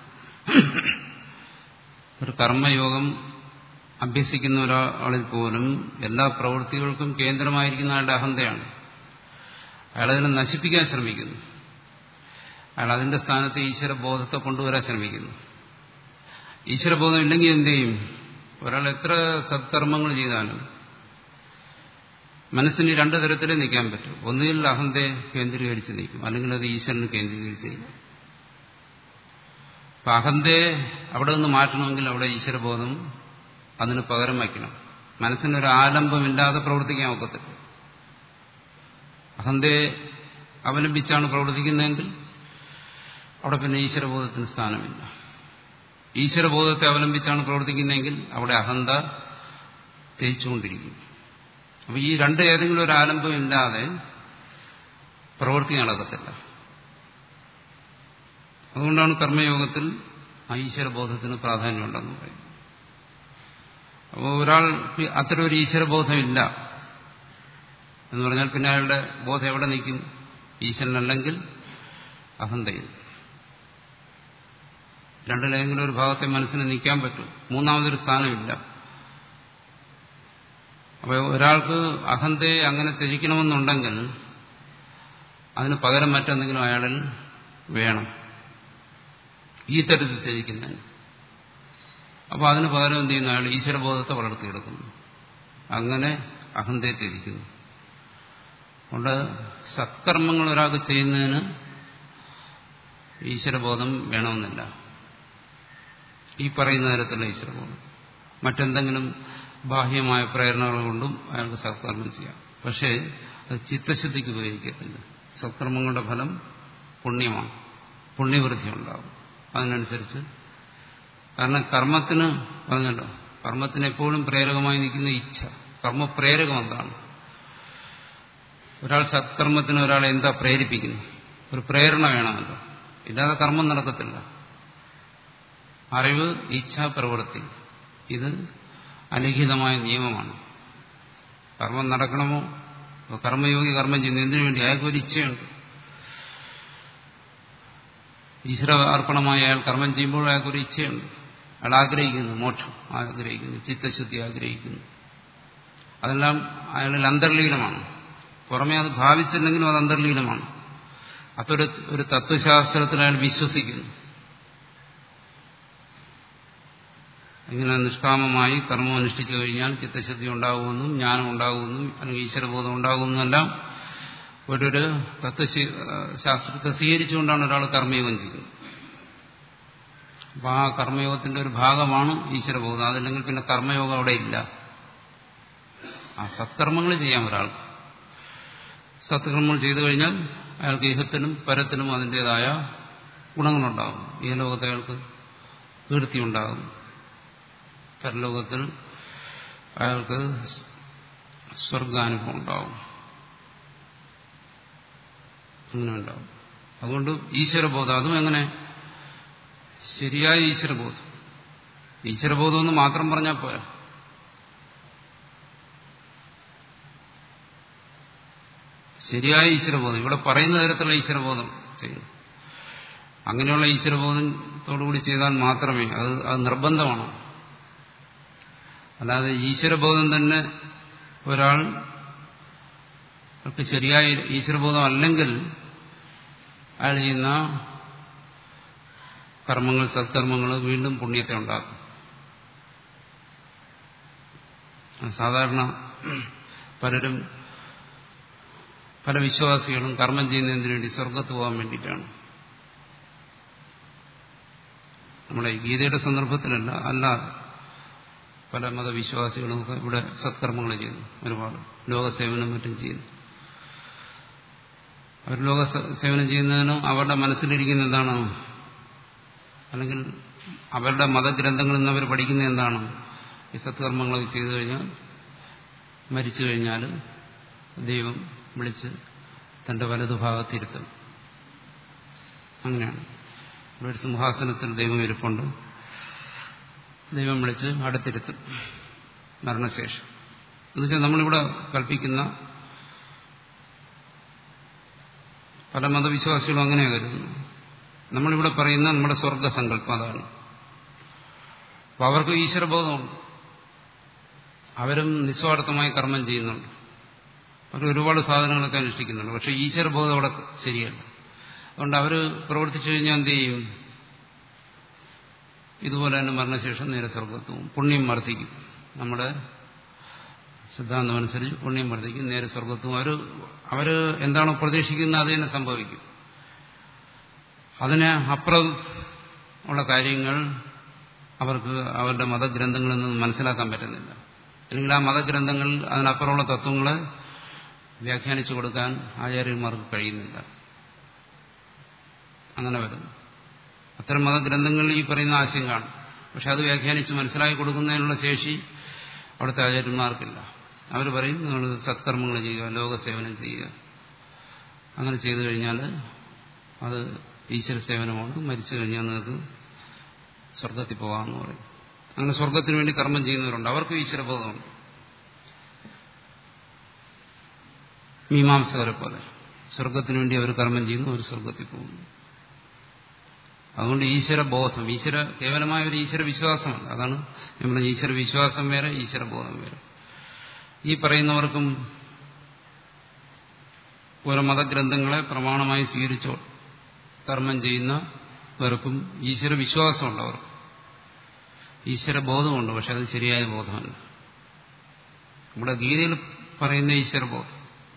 Speaker 1: ഒരു കർമ്മയോഗം അഭ്യസിക്കുന്ന ഒരാളിൽ പോലും എല്ലാ പ്രവൃത്തികൾക്കും കേന്ദ്രമായിരിക്കുന്ന അയാളുടെ അഹന്തയാണ് അയാളതിനെ നശിപ്പിക്കാൻ ശ്രമിക്കുന്നു അയാൾ അതിന്റെ സ്ഥാനത്ത് ഈശ്വരബോധത്തെ കൊണ്ടുവരാൻ ശ്രമിക്കുന്നു ഈശ്വരബോധം ഇല്ലെങ്കിൽ എന്ത് ചെയ്യും ഒരാൾ എത്ര സത്കർമ്മങ്ങൾ ചെയ്താലും മനസ്സിന് രണ്ട് തരത്തിലേ നിൽക്കാൻ പറ്റും ഒന്നുകിൽ അഹന്തയെ കേന്ദ്രീകരിച്ച് നിൽക്കും അല്ലെങ്കിൽ അത് ഈശ്വരന് കേന്ദ്രീകരിച്ച് നിൽക്കും അപ്പൊ അഹന്തയെ അവിടെ നിന്ന് മാറ്റണമെങ്കിൽ അവിടെ ഈശ്വരബോധം അതിന് പകരം വയ്ക്കണം മനസ്സിനൊരു ആലംബമില്ലാതെ പ്രവർത്തിക്കാൻ ഒക്കത്തില്ല അഹന്തയെ അവലംബിച്ചാണ് പ്രവർത്തിക്കുന്നതെങ്കിൽ അവിടെ പിന്നെ ഈശ്വരബോധത്തിന് സ്ഥാനമില്ല ഈശ്വരബോധത്തെ അവലംബിച്ചാണ് പ്രവർത്തിക്കുന്നതെങ്കിൽ അവിടെ അഹന്ത തേച്ചുകൊണ്ടിരിക്കും അപ്പൊ ഈ രണ്ട് ഏതെങ്കിലും ഒരു ആലംബം ഇല്ലാതെ പ്രവൃത്തി നടക്കത്തില്ല അതുകൊണ്ടാണ് കർമ്മയോഗത്തിൽ ഈശ്വരബോധത്തിന് പ്രാധാന്യമുണ്ടെന്ന് പറയുന്നത് അപ്പോൾ ഒരാൾ അത്തരം ഒരു ഈശ്വരബോധമില്ല എന്ന് പറഞ്ഞാൽ പിന്നെ അയാളുടെ ബോധം എവിടെ നിൽക്കും ഈശ്വരനല്ലെങ്കിൽ അഹന്തയിൽ രണ്ടിലേതെങ്കിലും ഒരു ഭാഗത്തെ മനസ്സിന് നിൽക്കാൻ പറ്റും മൂന്നാമതൊരു സ്ഥാനമില്ല അപ്പോൾ ഒരാൾക്ക് അഹന്തയെ അങ്ങനെ ത്യജിക്കണമെന്നുണ്ടെങ്കിൽ അതിന് പകരം മറ്റെന്തെങ്കിലും അയാളിൽ വേണം ഈ തരത്തിൽ ത്യജിക്കുന്നതിന് അപ്പോൾ അതിന് പകരം എന്ത് ചെയ്യുന്നു അയാൾ ഈശ്വരബോധത്തെ വളർത്തിയെടുക്കുന്നു അങ്ങനെ അഹന്തയെ ത്യജിക്കുന്നു അതുകൊണ്ട് സത്കർമ്മങ്ങൾ ഒരാൾക്ക് ചെയ്യുന്നതിന് ഈശ്വരബോധം വേണമെന്നില്ല ഈ പറയുന്ന തരത്തിലുള്ള ഈശ്വരബോധം മറ്റെന്തെങ്കിലും ബാഹ്യമായ പ്രേരണകൾ കൊണ്ടും അയാൾക്ക് സത്കർമ്മം ചെയ്യാം പക്ഷേ അത് ചിത്തശുദ്ധിക്ക് ഉപയോഗിക്കത്തില്ല സത്കർമ്മങ്ങളുടെ ഫലം പുണ്യമാണ് പുണ്യവൃദ്ധി ഉണ്ടാകും അതിനനുസരിച്ച് കാരണം കർമ്മത്തിന് പറഞ്ഞല്ലോ കർമ്മത്തിന് എപ്പോഴും പ്രേരകമായി നിൽക്കുന്ന ഇച്ഛ കർമ്മപ്രേരകം എന്താണ് ഒരാൾ സത്കർമ്മത്തിന് ഒരാളെ എന്താ പ്രേരിപ്പിക്കുന്നു ഒരു പ്രേരണ വേണമല്ലോ ഇല്ലാതെ കർമ്മം നടക്കത്തില്ല അറിവ് ഇച്ഛ പ്രവൃത്തി ഇത് അലിഖിതമായ നിയമമാണ് കർമ്മം നടക്കണമോ കർമ്മയോഗി കർമ്മം ചെയ്യുന്നു എന്തിനു വേണ്ടി അയാൾക്ക് ഒരു ഇച്ഛയുണ്ട് ഈശ്വര അർപ്പണമായി അയാൾ കർമ്മം ചെയ്യുമ്പോൾ അയാൾക്കൊരു ഇച്ഛയുണ്ട് അയാൾ ആഗ്രഹിക്കുന്നു മോക്ഷം ആഗ്രഹിക്കുന്നു ചിത്തശുദ്ധി ആഗ്രഹിക്കുന്നു അതെല്ലാം അയാളിൽ അന്തർലീനമാണ് പുറമേ അത് ഭാവിച്ചില്ലെങ്കിലും അത് അന്തർലീനമാണ് അതൊരു ഒരു തത്വശാസ്ത്രത്തിൽ അയാൾ വിശ്വസിക്കുന്നു ഇങ്ങനെ നിഷ്കാമമായി കർമ്മം അനുഷ്ഠിച്ചു കഴിഞ്ഞാൽ ചിത്തശുദ്ധി ഉണ്ടാകുമെന്നും ജ്ഞാനം ഉണ്ടാകുമെന്നും അല്ലെങ്കിൽ ഈശ്വരബോധം ഉണ്ടാകുമെന്നെല്ലാം ഒരു തത്വശാസ്ത്രത്തെ സ്വീകരിച്ചുകൊണ്ടാണ് ഒരാൾ കർമ്മയോഗം ചെയ്യുന്നത് അപ്പോൾ ആ കർമ്മയോഗത്തിന്റെ ഒരു ഭാഗമാണ് ഈശ്വരബോധം അതല്ലെങ്കിൽ പിന്നെ കർമ്മയോഗം അവിടെ ഇല്ല ആ സത്കർമ്മങ്ങൾ ചെയ്യാം ഒരാൾ സത്കർമ്മങ്ങൾ ചെയ്തു കഴിഞ്ഞാൽ അയാൾക്ക് ഇഹത്തിനും പരത്തിനും അതിൻ്റെതായ ഗുണങ്ങളുണ്ടാകും ഈ ലോകത്തെ അയാൾക്ക് കീർത്തി ഉണ്ടാകും പരലോകത്തിൽ അയാൾക്ക് സ്വർഗാനുഭവം ഉണ്ടാവും അങ്ങനെ ഉണ്ടാവും അതുകൊണ്ട് ഈശ്വരബോധം അതും എങ്ങനെ ശരിയായ ഈശ്വരബോധം ഈശ്വരബോധം എന്ന് മാത്രം പറഞ്ഞാൽ പോരാ ശരിയായ ഈശ്വരബോധം ഇവിടെ പറയുന്ന തരത്തിലുള്ള ഈശ്വരബോധം ചെയ്യുന്നു അങ്ങനെയുള്ള ഈശ്വരബോധത്തോടുകൂടി ചെയ്താൽ മാത്രമേ അത് അത് നിർബന്ധമാണ് അല്ലാതെ ഈശ്വരബോധം തന്നെ ഒരാൾ ശരിയായ ഈശ്വരബോധം അല്ലെങ്കിൽ അയാൾ ചെയ്യുന്ന കർമ്മങ്ങൾ സത്കർമ്മങ്ങൾ വീണ്ടും പുണ്യത്തെ ഉണ്ടാക്കും സാധാരണ പലരും പല വിശ്വാസികളും കർമ്മം ചെയ്യുന്നതിന് വേണ്ടി സ്വർഗത്ത് പോകാൻ വേണ്ടിയിട്ടാണ് നമ്മുടെ ഗീതയുടെ സന്ദർഭത്തിലല്ല അല്ലാതെ പല മതവിശ്വാസികളുമൊക്കെ ഇവിടെ സത്കർമ്മങ്ങൾ ചെയ്യുന്നു ഒരുപാട് ലോകസേവനം മറ്റും ചെയ്യുന്നു അവർ ലോക സേവനം ചെയ്യുന്നതിനും അവരുടെ മനസ്സിലിരിക്കുന്ന എന്താണ് അല്ലെങ്കിൽ അവരുടെ മതഗ്രന്ഥങ്ങളിൽ നിന്ന് അവർ പഠിക്കുന്ന എന്താണ് ഈ സത്കർമ്മങ്ങളൊക്കെ ചെയ്തു കഴിഞ്ഞാൽ മരിച്ചു കഴിഞ്ഞാൽ ദൈവം വിളിച്ച് തന്റെ വലതുഭാഗത്തിരുത്തും അങ്ങനെയാണ് ഇവിടെ ഒരു സിംഹാസനത്തിൽ ദൈവം ഇരിപ്പുണ്ട് ദൈവം വിളിച്ച് അടുത്തിരുത്തും മരണശേഷം എന്നുവെച്ചാൽ നമ്മളിവിടെ കൽപ്പിക്കുന്ന പല മതവിശ്വാസികളും അങ്ങനെയാണ് കരുതുന്നു നമ്മളിവിടെ പറയുന്ന നമ്മുടെ സ്വർഗസങ്കല്പം അതാണ് അപ്പൊ അവർക്ക് ഈശ്വരബോധമുണ്ട് അവരും നിസ്വാർത്ഥമായി കർമ്മം ചെയ്യുന്നുണ്ട് അവർ ഒരുപാട് സാധനങ്ങളൊക്കെ അനുഷ്ഠിക്കുന്നുണ്ട് പക്ഷെ ഈശ്വരബോധം അവിടെ ശരിയല്ല അതുകൊണ്ട് അവർ പ്രവർത്തിച്ചു കഴിഞ്ഞാൽ എന്ത് ചെയ്യും ഇതുപോലെ തന്നെ മരണശേഷം നേരെ സ്വർഗത്തും പുണ്യം വർദ്ധിക്കും നമ്മുടെ സിദ്ധാന്തമനുസരിച്ച് പുണ്യം വർദ്ധിക്കും നേരെ സ്വർഗത്തും അവർ അവർ എന്താണോ പ്രതീക്ഷിക്കുന്നത് അത് തന്നെ സംഭവിക്കും അതിന് അപ്പുറം ഉള്ള കാര്യങ്ങൾ അവർക്ക് അവരുടെ മതഗ്രന്ഥങ്ങളിൽ നിന്ന് മനസ്സിലാക്കാൻ പറ്റുന്നില്ല അല്ലെങ്കിൽ ആ മതഗ്രന്ഥങ്ങൾ അതിനപ്പുറമുള്ള തത്വങ്ങളെ വ്യാഖ്യാനിച്ചു കൊടുക്കാൻ ആചാര്യന്മാർക്ക് കഴിയുന്നില്ല അങ്ങനെ വരുന്നു അത്തരം മതഗ്രന്ഥങ്ങളിൽ ഈ പറയുന്ന ആശയം കാണും പക്ഷെ അത് വ്യാഖ്യാനിച്ച് മനസ്സിലാക്കി കൊടുക്കുന്നതിനുള്ള ശേഷി അവിടുത്തെ ആചാര്യന്മാർക്കില്ല അവർ പറയും നിങ്ങൾ സത്കർമ്മങ്ങൾ ചെയ്യുക ലോകസേവനം ചെയ്യുക അങ്ങനെ ചെയ്തു കഴിഞ്ഞാൽ അത് ഈശ്വര സേവനമാണ് മരിച്ചു കഴിഞ്ഞാൽ നിങ്ങൾക്ക് സ്വർഗത്തിൽ പോകാമെന്ന് പറയും അങ്ങനെ സ്വർഗത്തിന് വേണ്ടി കർമ്മം ചെയ്യുന്നവരുണ്ട് അവർക്ക് ഈശ്വരബോധമുണ്ട് മീമാംസകരെ പോലെ സ്വർഗത്തിന് വേണ്ടി അവർ കർമ്മം ചെയ്യുന്നു അവർ സ്വർഗത്തിൽ പോകുന്നു അതുകൊണ്ട് ഈശ്വരബോധം ഈശ്വര കേവലമായ ഒരു ഈശ്വര വിശ്വാസമല്ല അതാണ് നമ്മുടെ ഈശ്വര വിശ്വാസം വേറെ ഈശ്വരബോധം വേറെ ഈ പറയുന്നവർക്കും ഓരോ മതഗ്രന്ഥങ്ങളെ പ്രമാണമായി സ്വീകരിച്ചോ കർമ്മം ചെയ്യുന്നവർക്കും ഈശ്വര വിശ്വാസമുണ്ട് അവർക്ക് ഈശ്വരബോധമുണ്ട് പക്ഷെ അത് ശരിയായ ബോധമല്ല നമ്മുടെ ഗീതയിൽ പറയുന്ന ഈശ്വരബോധം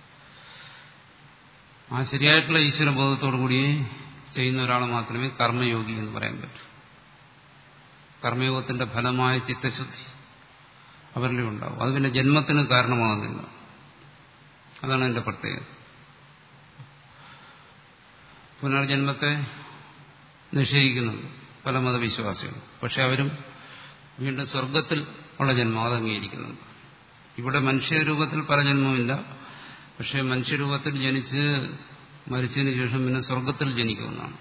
Speaker 1: ആ ശരിയായിട്ടുള്ള ഈശ്വരബോധത്തോടു കൂടി ചെയ്യുന്ന ഒരാൾ മാത്രമേ കർമ്മയോഗി എന്ന് പറയാൻ പറ്റൂ കർമ്മയോഗത്തിന്റെ ഫലമായ ചിത്തശുദ്ധി അവരിലും ഉണ്ടാവും അത് പിന്നെ ജന്മത്തിന് കാരണമാകുന്നില്ല അതാണ് എന്റെ പ്രത്യേകത പുനർജന്മത്തെ നിഷേധിക്കുന്നുണ്ട് പല മതവിശ്വാസികളും പക്ഷെ അവരും വീണ്ടും സ്വർഗത്തിൽ ഉള്ള ജന്മം അത് അംഗീകരിക്കുന്നുണ്ട് ഇവിടെ മനുഷ്യരൂപത്തിൽ പല ജന്മമില്ല പക്ഷെ മനുഷ്യരൂപത്തിൽ ജനിച്ച് മരിച്ചതിന് ശേഷം പിന്നെ സ്വർഗത്തിൽ ജനിക്കുമെന്നാണ്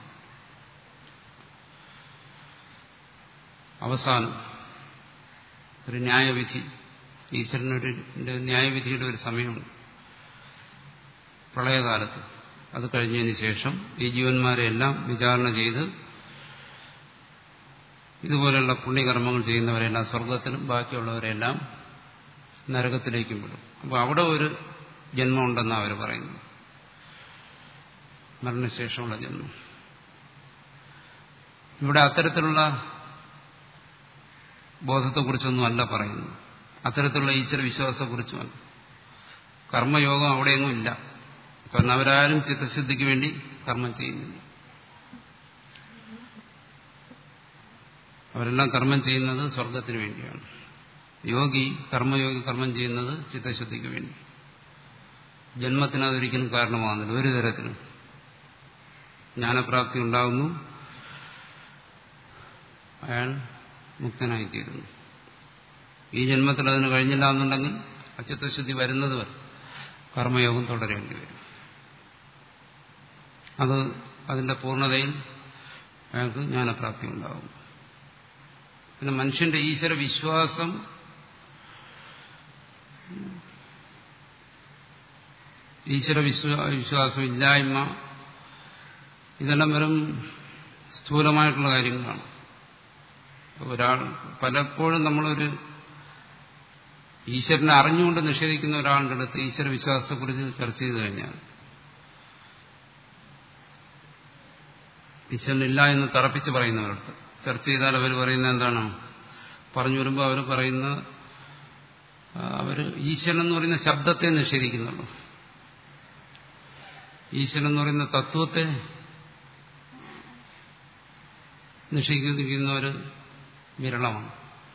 Speaker 1: അവസാനം ഒരു ന്യായവിധി ഈശ്വരനൊരു ന്യായവിധിയുടെ ഒരു സമയമുണ്ട് പ്രളയകാലത്ത് അത് കഴിഞ്ഞതിന് ശേഷം ഈ ജീവന്മാരെയെല്ലാം വിചാരണ ചെയ്ത് ഇതുപോലെയുള്ള പുണ്യകർമ്മങ്ങൾ ചെയ്യുന്നവരെല്ലാം സ്വർഗത്തിലും ബാക്കിയുള്ളവരെല്ലാം നരകത്തിലേക്കും വിടും അപ്പോൾ അവിടെ ഒരു ജന്മം ഉണ്ടെന്നാണ് അവർ പറയുന്നത് മരണശേഷമുള്ള ജന്മം ഇവിടെ അത്തരത്തിലുള്ള ബോധത്തെക്കുറിച്ചൊന്നും അല്ല പറയുന്നത് അത്തരത്തിലുള്ള ഈശ്വര വിശ്വാസത്തെക്കുറിച്ചുമല്ല കർമ്മയോഗം അവിടെയൊന്നും ഇല്ല കാരണം അവരാരും ചിത്തശുദ്ധിക്ക് വേണ്ടി കർമ്മം ചെയ്യുന്നില്ല അവരെല്ലാം കർമ്മം ചെയ്യുന്നത് സ്വർഗത്തിന് വേണ്ടിയാണ് യോഗി കർമ്മയോഗി കർമ്മം ചെയ്യുന്നത് ചിത്തശുദ്ധിക്ക് വേണ്ടി ജന്മത്തിന് അതൊരിക്കലും കാരണമാകുന്നില്ല ഒരു തരത്തിലും ജ്ഞാനപ്രാപ്തി ഉണ്ടാകുന്നു അയാൾ മുക്തനായിത്തീരുന്നു ഈ ജന്മത്തിൽ അതിന് കഴിഞ്ഞില്ല എന്നുണ്ടെങ്കിൽ അച്യുത്തശുദ്ധി വരുന്നത് വരെ കർമ്മയോഗം തുടരേണ്ടി വരും അത് അതിന്റെ പൂർണ്ണതയിൽ അയാൾക്ക് ജ്ഞാനപ്രാപ്തി ഉണ്ടാകും പിന്നെ മനുഷ്യന്റെ ഈശ്വര വിശ്വാസം ഈശ്വര വിശ്വാസം ഇല്ലായ്മ ഇതെല്ലാം വെറും സ്ഥൂലമായിട്ടുള്ള കാര്യങ്ങളാണ് ഒരാൾ പലപ്പോഴും നമ്മളൊരു ഈശ്വരനെ അറിഞ്ഞുകൊണ്ട് നിഷേധിക്കുന്ന ഒരാളുടെ അടുത്ത് ഈശ്വര വിശ്വാസത്തെക്കുറിച്ച് ചർച്ച ചെയ്തു കഴിഞ്ഞാൽ ഈശ്വരനില്ല എന്ന് തറപ്പിച്ച് പറയുന്നവരടുത്ത് ചർച്ച ചെയ്താൽ അവർ പറയുന്നത് എന്താണ് പറഞ്ഞു വരുമ്പോൾ അവർ പറയുന്ന അവർ ഈശ്വരൻ എന്ന് പറയുന്ന ശബ്ദത്തെ നിഷേധിക്കുന്നുള്ളൂ ഈശ്വരൻ എന്ന് പറയുന്ന തത്വത്തെ നിഷേധിക്കുന്നവർ വിരളമാണ്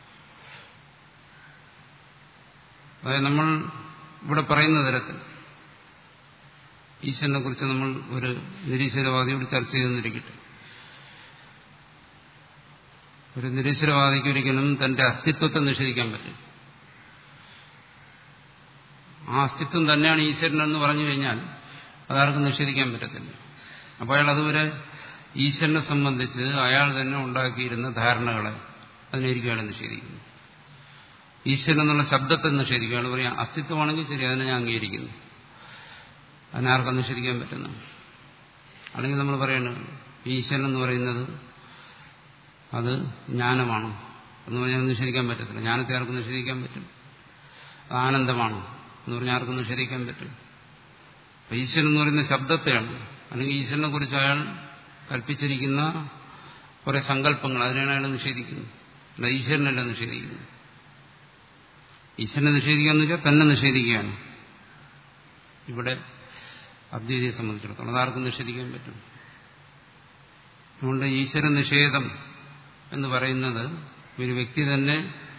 Speaker 1: അതായത് നമ്മൾ ഇവിടെ പറയുന്ന തരത്തിൽ ഈശ്വരനെ കുറിച്ച് നമ്മൾ ഒരു നിരീശ്വരവാദിയോട് ചർച്ച ചെയ്തെന്നിരിക്കട്ടെ ഒരു നിരീശ്വരവാദിക്ക് ഒരിക്കലും തന്റെ അസ്തിത്വത്തെ നിഷേധിക്കാൻ പറ്റും ആ അസ്തിത്വം തന്നെയാണ് ഈശ്വരൻ എന്ന് പറഞ്ഞു കഴിഞ്ഞാൽ അതാർക്കും നിഷേധിക്കാൻ പറ്റത്തില്ല അപ്പോൾ അയാൾ അതുവരെ ഈശ്വരനെ സംബന്ധിച്ച് അയാൾ തന്നെ ഉണ്ടാക്കിയിരുന്ന ധാരണകളെ അതിനായിരിക്കും അയാൾ നിഷേധിക്കുന്നത് ഈശ്വരൻ എന്നുള്ള ശബ്ദത്തെ നിഷേധിക്കും അയാൾ പറയാം അസ്തിത്വമാണെങ്കിൽ ശരി അതിനെ ഞാൻ അംഗീകരിക്കുന്നു അതിനാർക്കും നിഷേധിക്കാൻ പറ്റുന്നു അല്ലെങ്കിൽ നമ്മൾ പറയുന്നത് ഈശ്വരൻ എന്ന് പറയുന്നത് അത് ജ്ഞാനമാണ് എന്ന് പറഞ്ഞാൽ നിഷേധിക്കാൻ പറ്റത്തില്ല ജ്ഞാനത്തെ ആർക്കും നിഷേധിക്കാൻ പറ്റും ആനന്ദമാണ് എന്ന് പറഞ്ഞാൽ ആർക്കും നിഷേധിക്കാൻ പറ്റും ഈശ്വരൻ എന്ന് പറയുന്ന ശബ്ദത്തെയാണ് അല്ലെങ്കിൽ ഈശ്വരനെ കുറിച്ച് അയാൾ കൽപ്പിച്ചിരിക്കുന്ന കുറെ സങ്കല്പങ്ങൾ അതിനാണ് അയാൾ നിഷേധിക്കുന്നത് അല്ല ഈശ്വരനല്ല നിഷേധിക്കുന്നത് ഈശ്വരനെ നിഷേധിക്കുക എന്ന് വെച്ചാൽ തന്നെ നിഷേധിക്കുകയാണ് ഇവിടെ അദ്വൈതിയെ സംബന്ധിച്ചിടത്തോളം അതാർക്കും നിഷേധിക്കാൻ പറ്റും അതുകൊണ്ട് ഈശ്വര നിഷേധം എന്ന് പറയുന്നത് ഒരു വ്യക്തി തന്നെ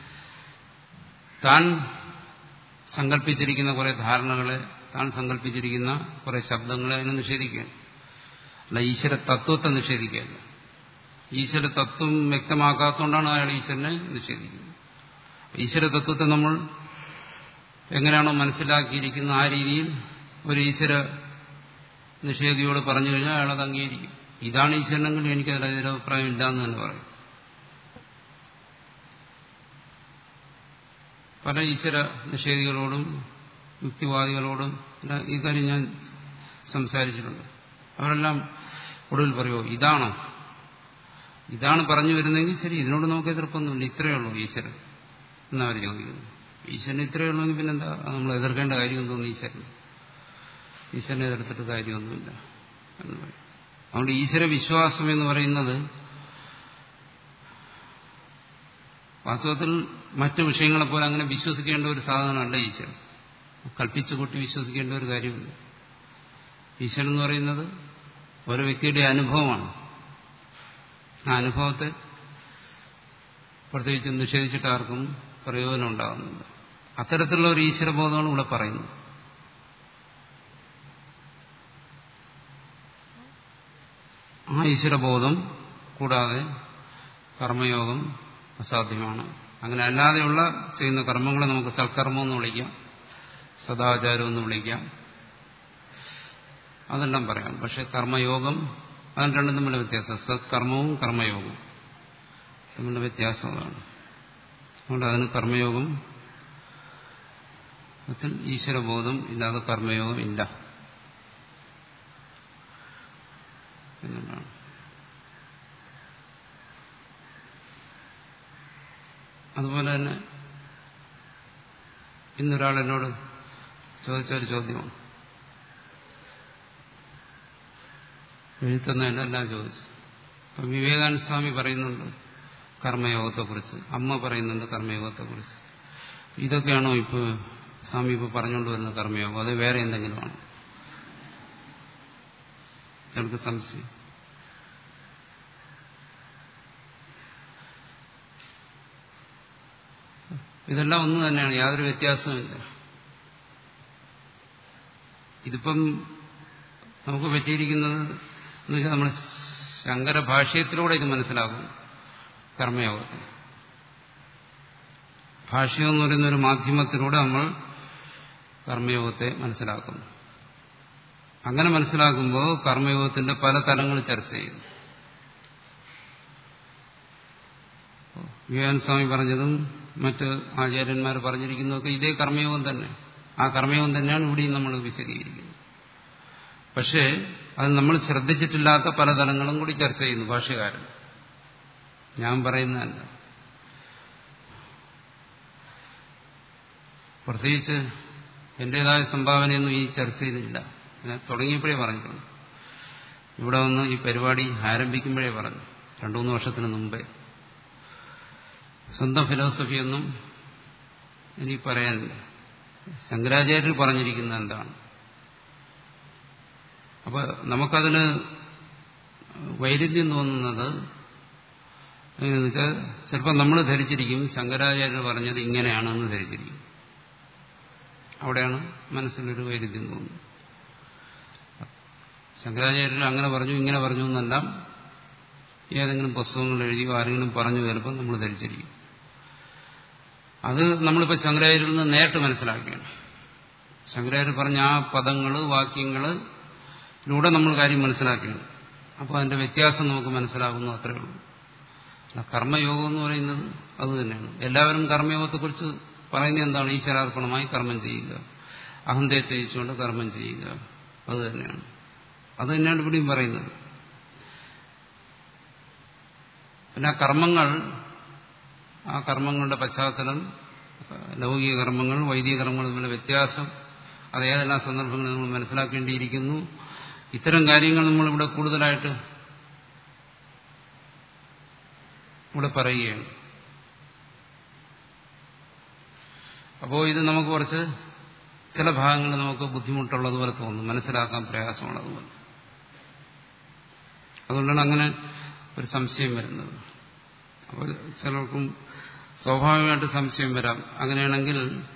Speaker 1: താൻ സങ്കല്പിച്ചിരിക്കുന്ന കുറെ ധാരണകളെ താൻ സങ്കല്പിച്ചിരിക്കുന്ന കുറെ ശബ്ദങ്ങളെ അതിനെ നിഷേധിക്കുകയാണ് അല്ല ഈശ്വര തത്വത്തെ നിഷേധിക്കുകയല്ല ഈശ്വര തത്വം വ്യക്തമാക്കാത്തതുകൊണ്ടാണ് അയാൾ ഈശ്വരനെ നിഷേധിക്കുന്നത് ഈശ്വര തത്വത്തെ നമ്മൾ എങ്ങനെയാണോ മനസ്സിലാക്കിയിരിക്കുന്ന ആ രീതിയിൽ ഒരു ഈശ്വര നിഷേധിയോട് പറഞ്ഞു കഴിഞ്ഞാൽ അയാളത് അംഗീകരിക്കും ഇതാണ് ഈശ്വരനെങ്കിൽ എനിക്കതിൽ എതിരഭിപ്രായം ഇല്ല എന്ന് തന്നെ പറയും പല ഈശ്വര നിഷേധികളോടും യുക്തിവാദികളോടും ഈ കാര്യം ഞാൻ സംസാരിച്ചിട്ടുണ്ട് അവരെല്ലാം ഒടുവിൽ പറയുമോ ഇതാണോ ഇതാണ് പറഞ്ഞു വരുന്നതെങ്കിൽ ശരി ഇതിനോട് നമുക്ക് എതിർപ്പൊന്നുമില്ല ഇത്രയേ ഉള്ളൂ ഈശ്വരൻ എന്നവർ ചോദിക്കുന്നു ഈശ്വരൻ ഇത്രയേ ഉള്ളൂ പിന്നെന്താ നമ്മൾ എതിർക്കേണ്ട കാര്യമൊന്നും തോന്നി ഈശ്വരൻ ഈശ്വരനെ എതിർത്തിട്ട് കാര്യമൊന്നുമില്ല എന്ന് പറയും അതുകൊണ്ട് ഈശ്വര വിശ്വാസം എന്ന് പറയുന്നത് വാസ്തവത്തിൽ മറ്റു വിഷയങ്ങളെപ്പോലെ അങ്ങനെ വിശ്വസിക്കേണ്ട ഒരു സാധനമല്ല ഈശ്വരൻ കൽപ്പിച്ചു കൂട്ടി വിശ്വസിക്കേണ്ട ഒരു കാര്യമില്ല ഈശ്വരൻ എന്ന് പറയുന്നത് ഓരോ വ്യക്തിയുടെ അനുഭവമാണ് ആ അനുഭവത്തെ പ്രത്യേകിച്ച് നിഷേധിച്ചിട്ട് ആർക്കും പ്രയോജനം ഉണ്ടാകുന്നില്ല അത്തരത്തിലുള്ള ഒരു ഈശ്വരബോധമാണ് ഇവിടെ പറയുന്നത് ആ ഈശ്വരബോധം കൂടാതെ കർമ്മയോഗം അസാധ്യമാണ് അങ്ങനെ അല്ലാതെയുള്ള ചെയ്യുന്ന കർമ്മങ്ങളെ നമുക്ക് സൽക്കർമ്മം എന്ന് വിളിക്കാം സദാചാരം എന്ന് വിളിക്കാം അതെല്ലാം പറയാം പക്ഷെ കർമ്മയോഗം അതിന് രണ്ടും തമ്മിലുള്ള വ്യത്യാസം സത്കർമ്മവും കർമ്മയോഗവും തമ്മിലുള്ള വ്യത്യാസം അതാണ് അതുകൊണ്ട് അതിന് കർമ്മയോഗം ഈശ്വരബോധം ഇല്ലാതെ കർമ്മയോഗം ഇല്ല എന്നുള്ളതാണ് അതുപോലെ തന്നെ ഇന്നൊരാൾ എന്നോട് ചോദിച്ച ഒരു ചോദ്യമാണ് എഴുത്തുന്നതിനെല്ലാം ചോദിച്ചു അപ്പം വിവേകാനന്ദ സ്വാമി പറയുന്നുണ്ട് കർമ്മയോഗത്തെക്കുറിച്ച് അമ്മ പറയുന്നുണ്ട് കർമ്മയോഗത്തെക്കുറിച്ച് ഇതൊക്കെയാണോ ഇപ്പോൾ സ്വാമി ഇപ്പോൾ പറഞ്ഞുകൊണ്ട് വരുന്ന കർമ്മയോഗം അത് വേറെ എന്തെങ്കിലുമാണ് ചിലർക്ക് സംശയം ഇതെല്ലാം ഒന്ന് തന്നെയാണ് യാതൊരു വ്യത്യാസവുമില്ല ഇതിപ്പം നമുക്ക് പറ്റിയിരിക്കുന്നത് എന്ന് വെച്ചാൽ നമ്മൾ ശങ്കര ഭാഷ്യത്തിലൂടെ ഇത് മനസ്സിലാകും കർമ്മയോഗത്തിൽ ഭാഷ്യം എന്ന് പറയുന്ന ഒരു മാധ്യമത്തിലൂടെ നമ്മൾ കർമ്മയോഗത്തെ മനസ്സിലാക്കുന്നു അങ്ങനെ മനസ്സിലാക്കുമ്പോൾ കർമ്മയോഗത്തിന്റെ പല തലങ്ങൾ ചർച്ച ചെയ്യുന്നു വിവേകാനന്ദ സ്വാമി പറഞ്ഞതും മറ്റ് ആചാര്യന്മാർ പറഞ്ഞിരിക്കുന്നതൊക്കെ ഇതേ കർമ്മയോഗം തന്നെ ആ കർമ്മയോഗം തന്നെയാണ് ഇവിടെയും നമ്മൾ വിശദീകരിക്കുന്നത് പക്ഷേ അത് നമ്മൾ ശ്രദ്ധിച്ചിട്ടില്ലാത്ത പല തലങ്ങളും കൂടി ചർച്ച ചെയ്യുന്നു ഭാഷ്യകാരൻ ഞാൻ പറയുന്നതല്ല പ്രത്യേകിച്ച് എന്റേതായ സംഭാവനയൊന്നും ഈ ചർച്ചയിലില്ല ഞാൻ തുടങ്ങിയപ്പോഴേ പറഞ്ഞിട്ടുണ്ട് ഇവിടെ വന്ന് ഈ പരിപാടി ആരംഭിക്കുമ്പോഴേ പറഞ്ഞു രണ്ടു മൂന്ന് വർഷത്തിന് മുമ്പേ സ്വന്തം ഫിലോസഫിയൊന്നും എനിക്ക് പറയാനില്ല ശങ്കരാചാര്യർ പറഞ്ഞിരിക്കുന്ന എന്താണ് അപ്പൊ നമുക്കതിന് വൈരുദ്ധ്യം തോന്നുന്നത് എങ്ങനെയെന്ന് വെച്ചാൽ ചിലപ്പോൾ നമ്മൾ ധരിച്ചിരിക്കും ശങ്കരാചാര്യർ പറഞ്ഞത് ഇങ്ങനെയാണെന്ന് ധരിച്ചിരിക്കും അവിടെയാണ് മനസ്സിലൊരു വൈരുദ്ധ്യം തോന്നുന്നത് ശങ്കരാചാര്യർ അങ്ങനെ പറഞ്ഞു ഇങ്ങനെ പറഞ്ഞു എന്നെല്ലാം ഏതെങ്കിലും പുസ്തകങ്ങൾ എഴുതിയോ ആരെങ്കിലും പറഞ്ഞു ചിലപ്പോൾ നമ്മൾ ധരിച്ചിരിക്കും അത് നമ്മളിപ്പോൾ ശങ്കരാചാര്യരിൽ നിന്ന് നേരിട്ട് മനസ്സിലാക്കുകയാണ് ശങ്കരാചാര്യ പറഞ്ഞ ആ പദങ്ങൾ വാക്യങ്ങളിലൂടെ നമ്മൾ കാര്യം മനസ്സിലാക്കുകയാണ് അപ്പോൾ അതിന്റെ വ്യത്യാസം നമുക്ക് മനസ്സിലാകുന്നു അത്രയേ ഉള്ളൂ കർമ്മയോഗം എന്ന് പറയുന്നത് അത് തന്നെയാണ് എല്ലാവരും കർമ്മയോഗത്തെക്കുറിച്ച് പറയുന്നത് എന്താണ് ഈശ്വരാർപ്പണമായി കർമ്മം ചെയ്യുക അഹന്തയെ ത്യജിച്ചുകൊണ്ട് കർമ്മം ചെയ്യുക അത് തന്നെയാണ് അത് തന്നെയാണ് ഇവിടെയും പറയുന്നത് പിന്നെ കർമ്മങ്ങൾ ആ കർമ്മങ്ങളുടെ പശ്ചാത്തലം ലൗകിക കർമ്മങ്ങൾ വൈദിക കർമ്മങ്ങൾ തമ്മിലുള്ള വ്യത്യാസം അത് ഏതെല്ലാം സന്ദർഭങ്ങളിൽ നമ്മൾ മനസ്സിലാക്കേണ്ടിയിരിക്കുന്നു ഇത്തരം കാര്യങ്ങൾ നമ്മളിവിടെ കൂടുതലായിട്ട് ഇവിടെ പറയുകയാണ് അപ്പോൾ ഇത് നമുക്ക് കുറച്ച് ചില ഭാഗങ്ങൾ നമുക്ക് ബുദ്ധിമുട്ടുള്ളതുപോലെ തോന്നും മനസ്സിലാക്കാൻ പ്രയാസമുള്ളതുപോലെ അതുകൊണ്ടാണ് അങ്ങനെ ഒരു സംശയം വരുന്നത് അപ്പോൾ ചിലർക്കും സ്വാഭാവികമായിട്ട് സംശയം വരാം അങ്ങനെയാണെങ്കിൽ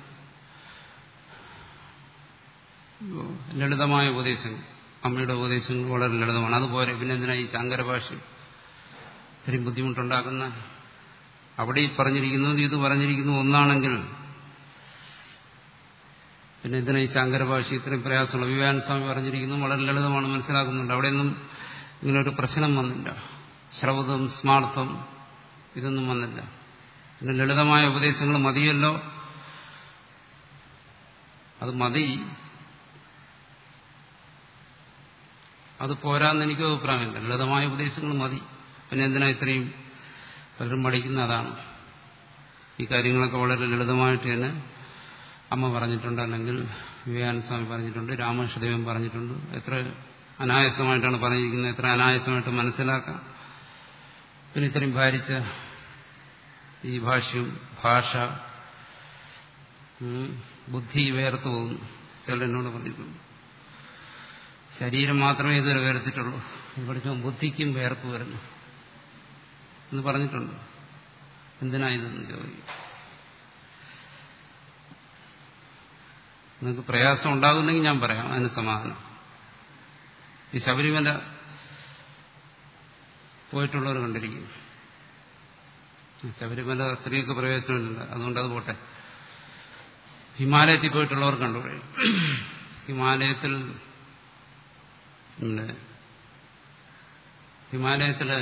Speaker 1: ലളിതമായ ഉപദേശങ്ങൾ അമ്മയുടെ ഉപദേശങ്ങൾ വളരെ ലളിതമാണ് അതുപോലെ പിന്നെ എന്തിനാ ഈ ശങ്കര ഭാഷ്യം ഇത്രയും ബുദ്ധിമുട്ടുണ്ടാക്കുന്ന അവിടെ ഈ പറഞ്ഞിരിക്കുന്നത് ഇത് പറഞ്ഞിരിക്കുന്നത് ഒന്നാണെങ്കിൽ പിന്നെ എന്തിനാ ഈ ശങ്കര ഭാഷ ഇത്രയും പ്രയാസമുള്ള വിവേകാനന്ദ സ്വാമി പറഞ്ഞിരിക്കുന്നു വളരെ ലളിതമാണ് മനസ്സിലാക്കുന്നുണ്ട് അവിടെയൊന്നും ഇങ്ങനെ ഒരു പ്രശ്നം വന്നില്ല ശ്രവതം സ്മാർത്ഥം ഇതൊന്നും വന്നില്ല പിന്നെ ലളിതമായ ഉപദേശങ്ങൾ മതിയല്ലോ അത് മതി അത് പോരാന്ന് എനിക്ക് അഭിപ്രായമില്ല ലളിതമായ ഉപദേശങ്ങൾ മതി പിന്നെ എന്തിനാ ഇത്രയും പലരും പഠിക്കുന്ന അതാണ് ഈ കാര്യങ്ങളൊക്കെ വളരെ ലളിതമായിട്ട് തന്നെ അമ്മ പറഞ്ഞിട്ടുണ്ട് അല്ലെങ്കിൽ വിവേകാനന്ദ സ്വാമി പറഞ്ഞിട്ടുണ്ട് രാമകൃഷ്ണദേവൻ പറഞ്ഞിട്ടുണ്ട് എത്ര അനായാസമായിട്ടാണ് പറഞ്ഞിരിക്കുന്നത് എത്ര അനായാസമായിട്ട് മനസ്സിലാക്കാം പിന്നെ ഇത്രയും ഭാരിച്ച ഈ ഭാഷ്യം ഭാഷ ബുദ്ധി വേർത്ത് പോകുന്നു ചിലരെന്നോട് പറഞ്ഞിട്ടുണ്ട് ശരീരം മാത്രമേ ഇതുവരെ വേർത്തിട്ടുള്ളൂ പഠിച്ച ബുദ്ധിക്കും വേർപ്പ് വരുന്നു എന്ന് പറഞ്ഞിട്ടുണ്ട് എന്തിനാ ഇതെന്ന് ചോദിക്കും നിങ്ങൾക്ക് പ്രയാസം ഉണ്ടാകുന്നെങ്കിൽ ഞാൻ പറയാം അതിന് സമാധാനം ഈ ശബരിമല പോയിട്ടുള്ളവർ കണ്ടിരിക്കും ശബരിമല സ്ത്രീക്ക് പ്രവേശനമില്ല അതുകൊണ്ട് അത് പോട്ടെ ഹിമാലയത്തിൽ പോയിട്ടുള്ളവർ കണ്ടുകൂടെ ഹിമാലയത്തിൽ ഹിമാലയത്തില്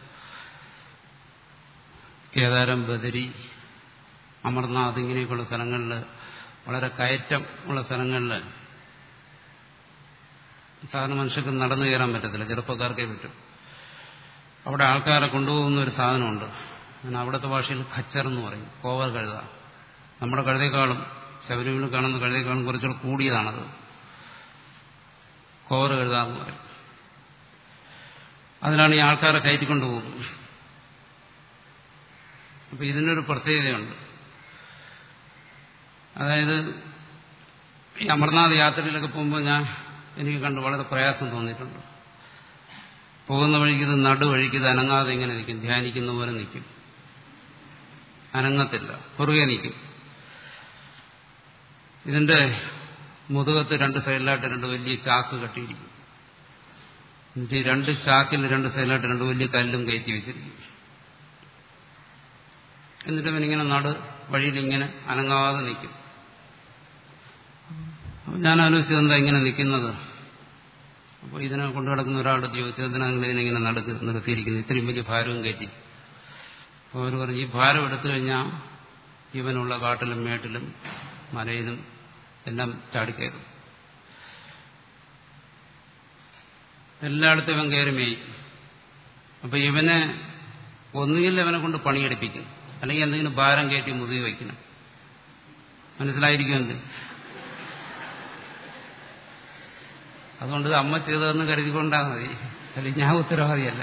Speaker 1: കേദാരം ബദരി അമർനാഥ് ഇങ്ങനെയൊക്കെയുള്ള സ്ഥലങ്ങളിൽ വളരെ കയറ്റം ഉള്ള സ്ഥലങ്ങളിൽ സാധാരണ മനുഷ്യർക്ക് നടന്നു കയറാൻ പറ്റത്തില്ല ചെറുപ്പക്കാർക്കേ പറ്റും അവിടെ ആൾക്കാരെ കൊണ്ടുപോകുന്ന ഒരു സാധനമുണ്ട് അങ്ങനെ അവിടുത്തെ ഭാഷയിൽ ഖച്ചർ എന്ന് പറയും കോവർ കഴുത നമ്മുടെ കഴുതേക്കാളും ശബരിമല കാണുന്ന കഴുതേക്കാളും കുറച്ചുകൂടെ കൂടിയതാണത് കോവർ കഴുത എന്ന് പറയും അതിലാണ് ഈ ആൾക്കാരെ കയറ്റിക്കൊണ്ടു പോകുന്നത് അപ്പൊ ഇതിനൊരു പ്രത്യേകതയുണ്ട് അതായത് ഈ അമർനാഥ് യാത്രയിലൊക്കെ പോകുമ്പോൾ ഞാൻ എനിക്ക് കണ്ട് വളരെ പ്രയാസം തോന്നിയിട്ടുണ്ട് പോകുന്ന വഴിക്ക് ഇത് നടുവഴിക്ക് ഇത് അനങ്ങാതെ ഇങ്ങനെ നിൽക്കും ധ്യാനിക്കുന്ന പോലെ നിൽക്കും അനങ്ങത്തില്ല പുറകെ നിൽക്കും ഇതിന്റെ മുതുകത്ത് രണ്ട് സൈഡിലായിട്ട് രണ്ട് വലിയ ചാക്ക് കെട്ടിയിരിക്കും എന്നിട്ട് ഈ രണ്ട് ചാക്കിൽ രണ്ട് സൈഡിലായിട്ട് രണ്ട് വലിയ കല്ലും കയറ്റി വെച്ചിരിക്കും എന്നിട്ട് അവനിങ്ങനെ നട വഴിയിൽ ഇങ്ങനെ അനങ്ങാതെ നിൽക്കും അപ്പൊ ഞാൻ ആലോചിച്ചത് എന്താ ഇങ്ങനെ നിൽക്കുന്നത് അപ്പോൾ ഇതിനെ കൊണ്ടു നടക്കുന്ന ഒരാളുടെ ചോദിച്ചത് എന്തിനാണ് ഇതിനെങ്ങനെ നടക്ക് നിർത്തിയിരിക്കുന്നത് ഇത്രയും വലിയ ഭാരവും കയറ്റി അപ്പോൾ അവർ പറഞ്ഞു ഈ ഭാരം എടുത്തു കഴിഞ്ഞാൽ ഇവനുള്ള കാട്ടിലും മേട്ടിലും മലയിലും എല്ലാം ചാടിക്കയറും എല്ലായിടത്തും ഇവൻ കയറി മേയും അപ്പൊ ഇവനെ ഒന്നുകിൽ ഇവനെ കൊണ്ട് പണിയെടുപ്പിക്കും അല്ലെങ്കിൽ എന്തെങ്കിലും ഭാരം കയറ്റി മുതുകി വയ്ക്കണം മനസ്സിലായിരിക്കും എന്ത് അതുകൊണ്ട് ഇത് അമ്മ ചെയ്തതെന്ന് കരുതിക്കൊണ്ടാ മതി അല്ലെങ്കിൽ ഞാൻ ഉത്തരവാദിയല്ല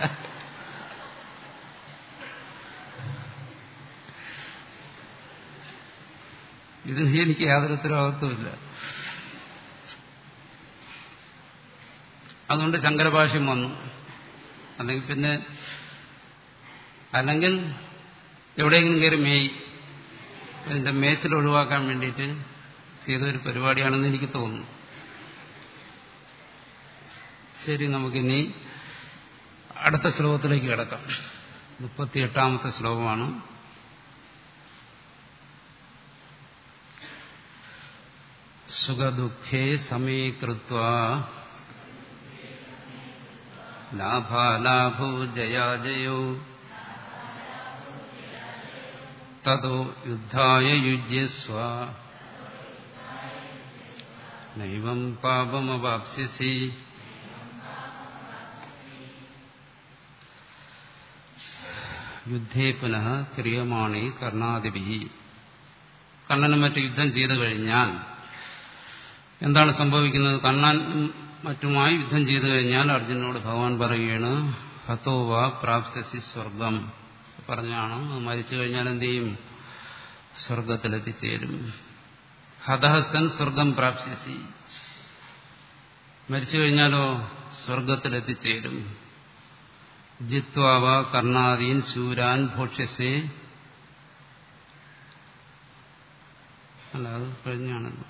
Speaker 1: ഇതിന് എനിക്ക് യാതൊരു ഉത്തരവാദിത്വമില്ല അതുകൊണ്ട് ശങ്കരഭാഷ്യം വന്നു അല്ലെങ്കിൽ പിന്നെ അല്ലെങ്കിൽ എവിടെയെങ്കിലും കയറി മേയ് ഇതിന്റെ മേച്ചിൽ ഒഴിവാക്കാൻ വേണ്ടിയിട്ട് ചെയ്തൊരു പരിപാടിയാണെന്ന് എനിക്ക് തോന്നുന്നു ശരി നമുക്കിനി അടുത്ത ശ്ലോകത്തിലേക്ക് കിടക്കാം മുപ്പത്തിയെട്ടാമത്തെ ശ്ലോകമാണ് സുഖദുഃഖേ സമീകൃത്വ ലാഭാലാഭോ ജയാജയോ തതോ യുദ്ധായ യുജ്യസ്വ നൈവം പാപമവാപ്സ്യസി യുദ്ധേ പുനഃ ക്രിയമാണി കർണാദിപി കണ്ണനും മറ്റു യുദ്ധം ചെയ്തു കഴിഞ്ഞാൽ എന്താണ് സംഭവിക്കുന്നത് കണ്ണൻ മറ്റുമായി യുദ്ധം ചെയ്തു കഴിഞ്ഞാൽ അർജുനോട് ഭഗവാൻ പറയുകയാണ് ഹതോവ പ്രാപ്സസി സ്വർഗം പറഞ്ഞാണ് മരിച്ചു കഴിഞ്ഞാൽ എന്ത് ചെയ്യും സ്വർഗത്തിലെത്തിച്ചേരും ഹതഹസൻ സ്വർഗം പ്രാപ്സ്യസി മരിച്ചു കഴിഞ്ഞാലോ സ്വർഗത്തിലെത്തിച്ചേരും ജിത്വാവ കർണാദീൻ ശൂരാൻ ഭോക്ഷ്യസേ അല്ല അത് കഴിഞ്ഞാണല്ലോ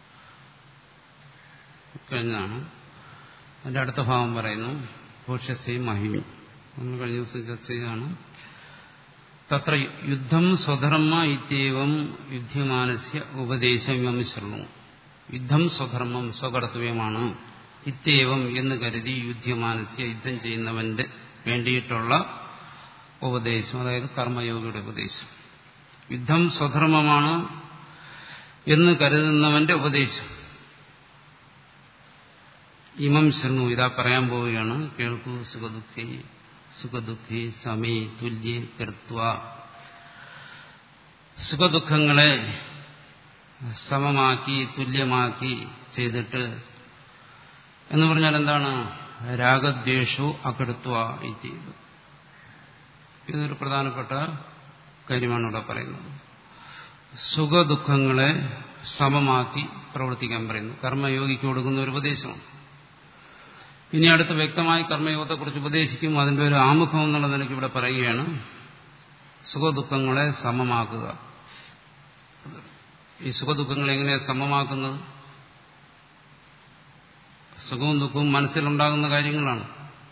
Speaker 1: കഴിഞ്ഞാണ് അതിന്റെ അടുത്ത ഭാവം പറയുന്നു ഭോക്ഷ്യസേ മഹിമി നമ്മൾ കഴിഞ്ഞ ദിവസം ചർച്ച ചെയ്താണ് തത്ര യുദ്ധം സ്വധർമ്മ ഇത്യവം യുദ്ധ്യമാനസ്യ ഉപദേശം ഇവം ശൃണു യുദ്ധം സ്വധർമ്മം സ്വകർത്തവ്യമാണ് ഇത്യവം എന്ന് കരുതി യുദ്ധ്യമാനസ്യ യുദ്ധം ചെയ്യുന്നവന്റെ വേണ്ടിയിട്ടുള്ള ഉപദേശം അതായത് കർമ്മയോഗിയുടെ ഉപദേശം യുദ്ധം സ്വധർമ്മമാണ് എന്ന് കരുതുന്നവന്റെ ഉപദേശം ഇമം ശൃണു ഇതാ പറയാൻ പോവുകയാണ് കേൾക്കൂ സുഖദുഃഖി സുഖദുഃഖി സമി തുല്യ കൃത്വ സുഖദുഃഖങ്ങളെ സമമാക്കി തുല്യമാക്കി ചെയ്തിട്ട് എന്ന് പറഞ്ഞാൽ എന്താണ് രാഗദ്വേഷു അകൃത്വ ചെയ്തു ഇതൊരു പ്രധാനപ്പെട്ട കാര്യമാണ് ഇവിടെ പറയുന്നത് സുഖദുഃഖങ്ങളെ സമമാക്കി പ്രവർത്തിക്കാൻ പറയുന്നു കർമ്മയോഗിക്ക് കൊടുക്കുന്ന ഒരു ഉപദേശമാണ് ഇനി അടുത്ത് വ്യക്തമായി കർമ്മയോഗത്തെക്കുറിച്ച് ഉപദേശിക്കും അതിന്റെ ഒരു ആമുഖം എന്നുള്ള നിലയ്ക്ക് ഇവിടെ പറയുകയാണ് സുഖദുഃഖങ്ങളെ സമമാക്കുക ഈ സുഖദുഃഖങ്ങളെ എങ്ങനെയാണ് സമമാക്കുന്നത് സുഖവും ദുഃഖവും മനസ്സിലുണ്ടാകുന്ന കാര്യങ്ങളാണ്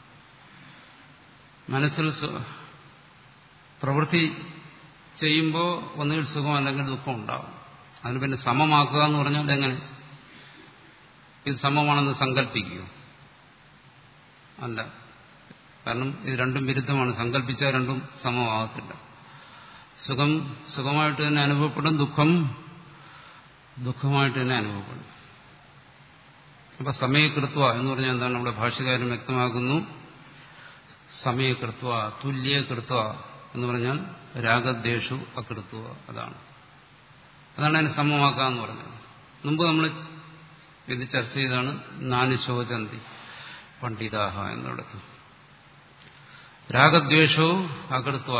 Speaker 1: മനസ്സിൽ പ്രവൃത്തി ചെയ്യുമ്പോൾ ഒന്നുകിൽ സുഖം അല്ലെങ്കിൽ ദുഃഖം ഉണ്ടാകും അതിന് പിന്നെ സമമാക്കുക എന്ന് പറഞ്ഞാൽ എങ്ങനെ ഇത് സമമാണെന്ന് സങ്കല്പിക്കുക അല്ല കാരണം ഇത് രണ്ടും വിരുദ്ധമാണ് സങ്കല്പിച്ചാൽ രണ്ടും സമമാകത്തില്ല സുഖം സുഖമായിട്ട് തന്നെ അനുഭവപ്പെടും ദുഃഖം ദുഃഖമായിട്ട് തന്നെ അനുഭവപ്പെടും അപ്പൊ സമയകൃത്വ എന്ന് പറഞ്ഞാൽ എന്താണ് നമ്മുടെ ഭാഷകാരൻ വ്യക്തമാക്കുന്നു സമയകൃത്വ തുല്യകൃത്വ എന്ന് പറഞ്ഞാൽ രാഗദ്വേഷു അകൃത്വ അതാണ് അതാണ് അതിനെ സമമാക്കാന്ന് പറഞ്ഞത് മുമ്പ് നമ്മൾ ഇത് ചർച്ച ചെയ്താണ് നാനുശോചന്തി പണ്ഡിതാഹ എന്നിടത്ത് രാഗദ്വേഷവും അകൃത്വ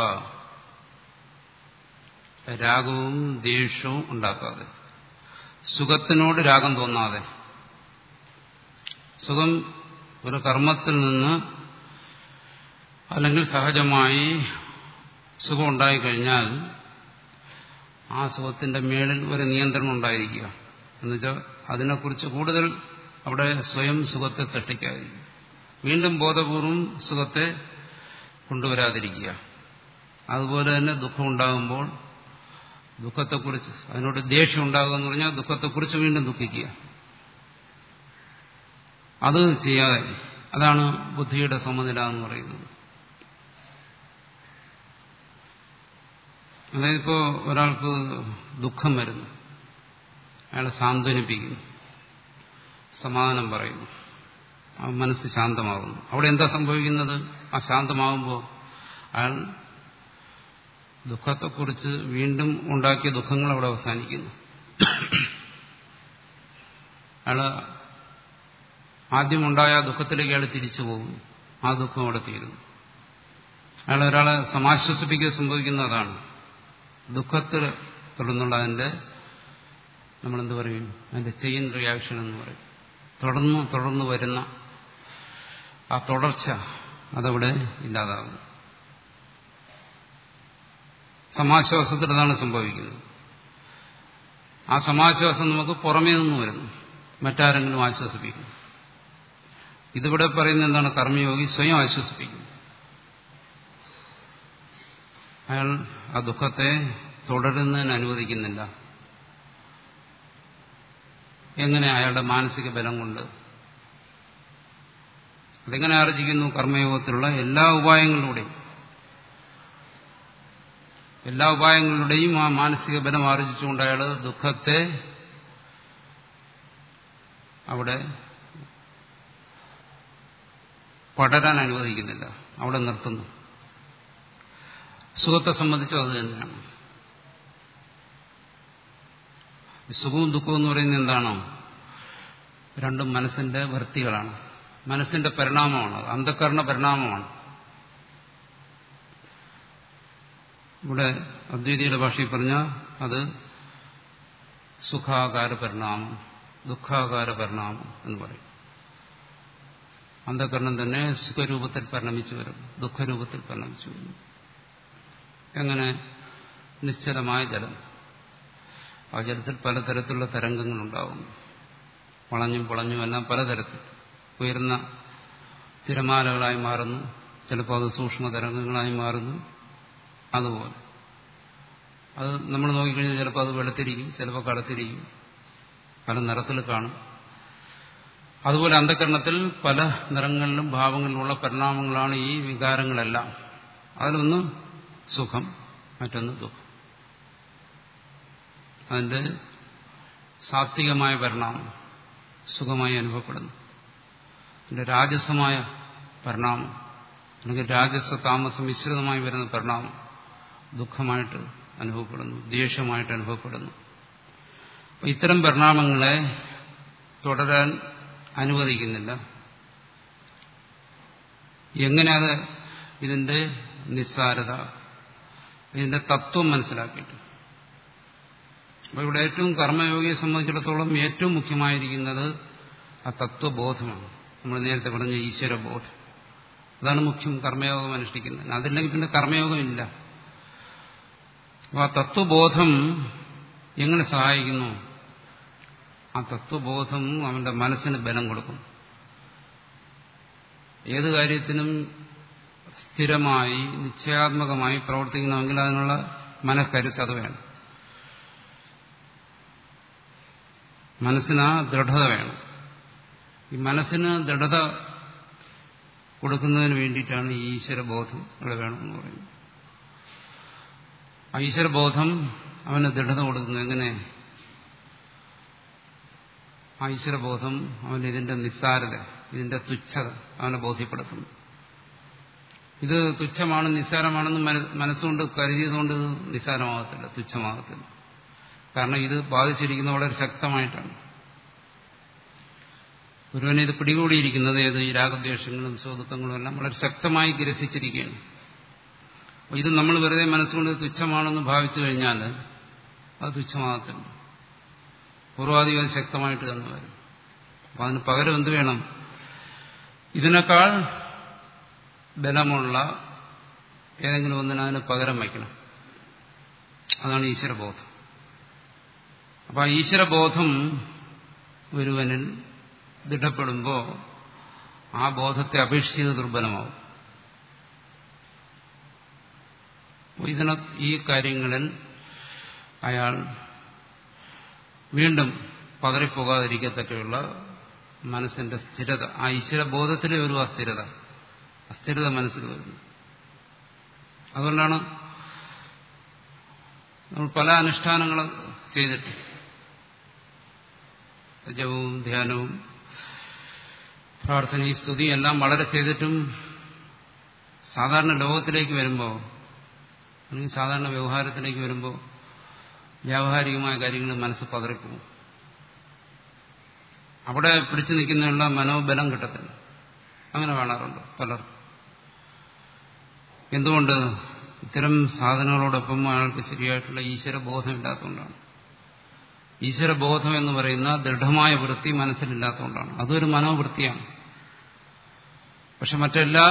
Speaker 1: രാഗവും ദേഷ്യവും ഉണ്ടാക്കാതെ സുഖത്തിനോട് രാഗം തോന്നാതെ സുഖം ഒരു കർമ്മത്തിൽ നിന്ന് അല്ലെങ്കിൽ സഹജമായി സുഖം ഉണ്ടായിക്കഴിഞ്ഞാൽ ആ സുഖത്തിന്റെ മേളിൽ ഒരു നിയന്ത്രണം ഉണ്ടായിരിക്കുക എന്നുവെച്ചാൽ അതിനെക്കുറിച്ച് കൂടുതൽ അവിടെ സ്വയം സുഖത്തെ സൃഷ്ടിക്കാതിരിക്കുക വീണ്ടും ബോധപൂർവം സുഖത്തെ കൊണ്ടുവരാതിരിക്കുക അതുപോലെ തന്നെ ദുഃഖം ഉണ്ടാകുമ്പോൾ ദുഃഖത്തെക്കുറിച്ച് അതിനോട് ദേഷ്യം ഉണ്ടാകുക എന്ന് പറഞ്ഞാൽ ദുഃഖത്തെക്കുറിച്ച് വീണ്ടും ദുഃഖിക്കുക അത് ചെയ്യാതെ അതാണ് ബുദ്ധിയുടെ സമനില എന്ന് പറയുന്നത് അതായത് ഇപ്പോൾ ഒരാൾക്ക് ദുഃഖം വരുന്നു അയാളെ സാന്ത്വനിപ്പിക്കുന്നു സമാധാനം പറയുന്നു ആ മനസ്സ് ശാന്തമാകുന്നു അവിടെ എന്താ സംഭവിക്കുന്നത് ആ ശാന്തമാകുമ്പോൾ അയാൾ ദുഃഖത്തെക്കുറിച്ച് വീണ്ടും ഉണ്ടാക്കിയ ദുഃഖങ്ങൾ അവിടെ അവസാനിക്കുന്നു അയാൾ ആദ്യമുണ്ടായ ദുഃഖത്തിലേക്ക് അയാൾ തിരിച്ചു പോകുന്നു ആ ദുഃഖം അവിടെ തീരുന്നു അയാൾ ഒരാളെ സമാശ്വസിപ്പിക്കുക സംഭവിക്കുന്നതാണ് ദുഃഖത്തിൽ തുടർന്നുള്ള അതിന്റെ നമ്മളെന്ത് പറയും അതിന്റെ ചെയിൻ റിയാക്ഷൻ എന്ന് പറയും തുടർന്ന് തുടർന്ന് വരുന്ന ആ തുടർച്ച അതവിടെ ഇല്ലാതാകും സമാശ്വാസത്തിൽ അതാണ് സംഭവിക്കുന്നത് ആ സമാശ്വാസം നമുക്ക് പുറമേ നിന്ന് വരുന്നു മറ്റാരെങ്കിലും ആശ്വസിപ്പിക്കുന്നു ഇതിവിടെ പറയുന്നത് എന്താണ് കർമ്മയോഗി സ്വയം ആശ്വസിപ്പിക്കുന്നു അയാൾ ആ ദുഃഖത്തെ തുടരുന്നതിന് അനുവദിക്കുന്നില്ല എങ്ങനെ അയാളുടെ മാനസിക ബലം കൊണ്ട് അതെങ്ങനെ ആർജിക്കുന്നു കർമ്മയോഗത്തിലുള്ള എല്ലാ ഉപായങ്ങളിലൂടെയും എല്ലാ ഉപായങ്ങളുടെയും ആ മാനസിക ബലം ആർജിച്ചുകൊണ്ട് അയാൾ ദുഃഖത്തെ അവിടെ പടരാൻ അനുവദിക്കുന്നില്ല അവിടെ നിർത്തുന്നു സുഖത്തെ സംബന്ധിച്ചും അത് തന്നെയാണ് സുഖവും ദുഃഖവും എന്ന് പറയുന്നത് എന്താണോ രണ്ടും മനസ്സിന്റെ വൃത്തികളാണ് മനസ്സിന്റെ പരിണാമമാണ് അന്ധകരണ പരിണാമമാണ് ഇവിടെ അദ്വൈതിയുടെ ഭാഷയിൽ പറഞ്ഞാൽ അത് സുഖാകാര പരിണാമം ദുഃഖാകാര പരിണാമം എന്ന് പറയും അന്ധകരണം തന്നെ സുഖരൂപത്തിൽ പരിണമിച്ചു വരുന്നു ദുഃഖരൂപത്തിൽ പരിണമിച്ചു വരുന്നു എങ്ങനെ നിശ്ചലമായ ജലം ആ ജലത്തിൽ പലതരത്തിലുള്ള തരംഗങ്ങളുണ്ടാകുന്നു വളഞ്ഞും പൊളഞ്ഞും എല്ലാം പലതരത്തിൽ ഉയർന്ന തിരമാലകളായി മാറുന്നു ചിലപ്പോൾ അത് സൂക്ഷ്മ തരംഗങ്ങളായി മാറുന്നു അതുപോലെ അത് നമ്മൾ നോക്കിക്കഴിഞ്ഞാൽ ചിലപ്പോൾ അത് വെളുത്തിരിക്കും ചിലപ്പോൾ കടത്തിരിക്കും പല നിറത്തിൽ കാണും അതുപോലെ അന്ധകരണത്തിൽ പല നിറങ്ങളിലും ഭാവങ്ങളിലുമുള്ള പരിണാമങ്ങളാണ് ഈ വികാരങ്ങളെല്ലാം അതിലൊന്ന് സുഖം മറ്റൊന്ന് ദുഃഖം അതിന്റെ സാത്വികമായ പരിണാമം സുഖമായി അനുഭവപ്പെടുന്നു അതിന്റെ രാജസമായ പരിണാമം അല്ലെങ്കിൽ രാജസ താമസം മിശ്രിതമായി വരുന്ന പരിണാമം ദുഃഖമായിട്ട് അനുഭവപ്പെടുന്നു ദേഷ്യമായിട്ട് അനുഭവപ്പെടുന്നു ഇത്തരം പരിണാമങ്ങളെ തുടരാൻ അനുവദിക്കുന്നില്ല എങ്ങനെ അത് ഇതിന്റെ നിസ്സാരത ഇതിന്റെ തത്വം മനസ്സിലാക്കിയിട്ട് അപ്പൊ ഇവിടെ ഏറ്റവും കർമ്മയോഗിയെ സംബന്ധിച്ചിടത്തോളം ഏറ്റവും മുഖ്യമായിരിക്കുന്നത് ആ തത്വബോധമാണ് നമ്മൾ നേരത്തെ പറഞ്ഞ ഈശ്വരബോധം അതാണ് മുഖ്യം കർമ്മയോഗം അനുഷ്ഠിക്കുന്നത് അതില്ലെങ്കിൽ പിന്നെ കർമ്മയോഗമില്ല അപ്പൊ ആ തത്വബോധം എങ്ങനെ സഹായിക്കുന്നു ആ തത്വബോധം അവന്റെ മനസ്സിന് ബലം കൊടുക്കും ഏത് കാര്യത്തിനും സ്ഥിരമായി നിശ്ചയാത്മകമായി പ്രവർത്തിക്കണമെങ്കിൽ അതിനുള്ള മനക്കരുത്ത് അത് വേണം മനസ്സിന് ആ ദൃഢത വേണം ഈ മനസ്സിന് ദൃഢത കൊടുക്കുന്നതിന് വേണ്ടിയിട്ടാണ് ഈ ഈശ്വരബോധം ഇവിടെ വേണമെന്ന് പറയുന്നത് ആ ഈശ്വരബോധം അവന് ദൃഢത കൊടുക്കുന്നു എങ്ങനെ ആ ഈശ്വരബോധം അവൻ ഇതിന്റെ നിസ്സാരത ഇതിന്റെ തുച്ഛത അവനെ ബോധ്യപ്പെടുത്തുന്നു ഇത് തുച്ഛമാണ് നിസ്സാരമാണെന്ന് മനസ്സുകൊണ്ട് കരുതിയതുകൊണ്ട് ഇത് നിസ്സാരമാകത്തില്ല തുച്ഛമാകത്തില്ല കാരണം ഇത് ബാധിച്ചിരിക്കുന്ന വളരെ ശക്തമായിട്ടാണ് ഒരുവനെ ഇത് പിടികൂടിയിരിക്കുന്നത് ഏത് ഈ രാഗദ്വേഷങ്ങളും സുഹൃത്തുക്കളും എല്ലാം വളരെ ശക്തമായി ഗ്രസിച്ചിരിക്കുകയാണ് അപ്പോൾ ഇത് നമ്മൾ വെറുതെ മനസ്സുകൊണ്ട് തുച്ഛമാണെന്ന് ഭാവിച്ചു കഴിഞ്ഞാൽ അത് തുച്ഛമാകത്തില്ല പൂർവാധികം ശക്തമായിട്ട് തന്നെ വരും അപ്പം അതിന് പകരം എന്ത് വേണം ഇതിനേക്കാൾ ബലമുള്ള ഏതെങ്കിലും ഒന്നിന് അതിന് പകരം വയ്ക്കണം അതാണ് ഈശ്വരബോധം അപ്പം ആ ഈശ്വരബോധം ഒരുവനിൽ ദൃഢപ്പെടുമ്പോൾ ആ ബോധത്തെ അപേക്ഷിച്ച് ദുർബലമാവും ഇതിന ഈ കാര്യങ്ങളിൽ അയാൾ വീണ്ടും പതറിപ്പോകാതിരിക്കത്തക്കെയുള്ള മനസ്സിന്റെ സ്ഥിരത ആ ഈശ്വരബോധത്തിലെ ഒരു അസ്ഥിരത അസ്ഥിരത മനസ്സിൽ വരുന്നു അതുകൊണ്ടാണ് നമ്മൾ പല അനുഷ്ഠാനങ്ങൾ ചെയ്തിട്ട് ജപവും ധ്യാനവും പ്രാർത്ഥനയും സ്തുതിയും എല്ലാം വളരെ ചെയ്തിട്ടും സാധാരണ ലോകത്തിലേക്ക് വരുമ്പോൾ അല്ലെങ്കിൽ സാധാരണ വ്യവഹാരത്തിലേക്ക് വരുമ്പോൾ വ്യാവഹാരികമായ കാര്യങ്ങൾ മനസ്സ് പതറിപ്പോകും അവിടെ പിടിച്ചു നിൽക്കുന്നതിനുള്ള മനോബലം കിട്ടത്തില്ല അങ്ങനെ കാണാറുണ്ട് പലർക്കും എന്തുകൊണ്ട് ഇത്തരം സാധനങ്ങളോടൊപ്പം അയാൾക്ക് ശരിയായിട്ടുള്ള ഈശ്വരബോധം ഇല്ലാത്തതുകൊണ്ടാണ് ഈശ്വരബോധം എന്ന് പറയുന്ന ദൃഢമായ വൃത്തി മനസ്സിലില്ലാത്തതുകൊണ്ടാണ് അതൊരു മനോവൃത്തിയാണ് പക്ഷെ മറ്റെല്ലാ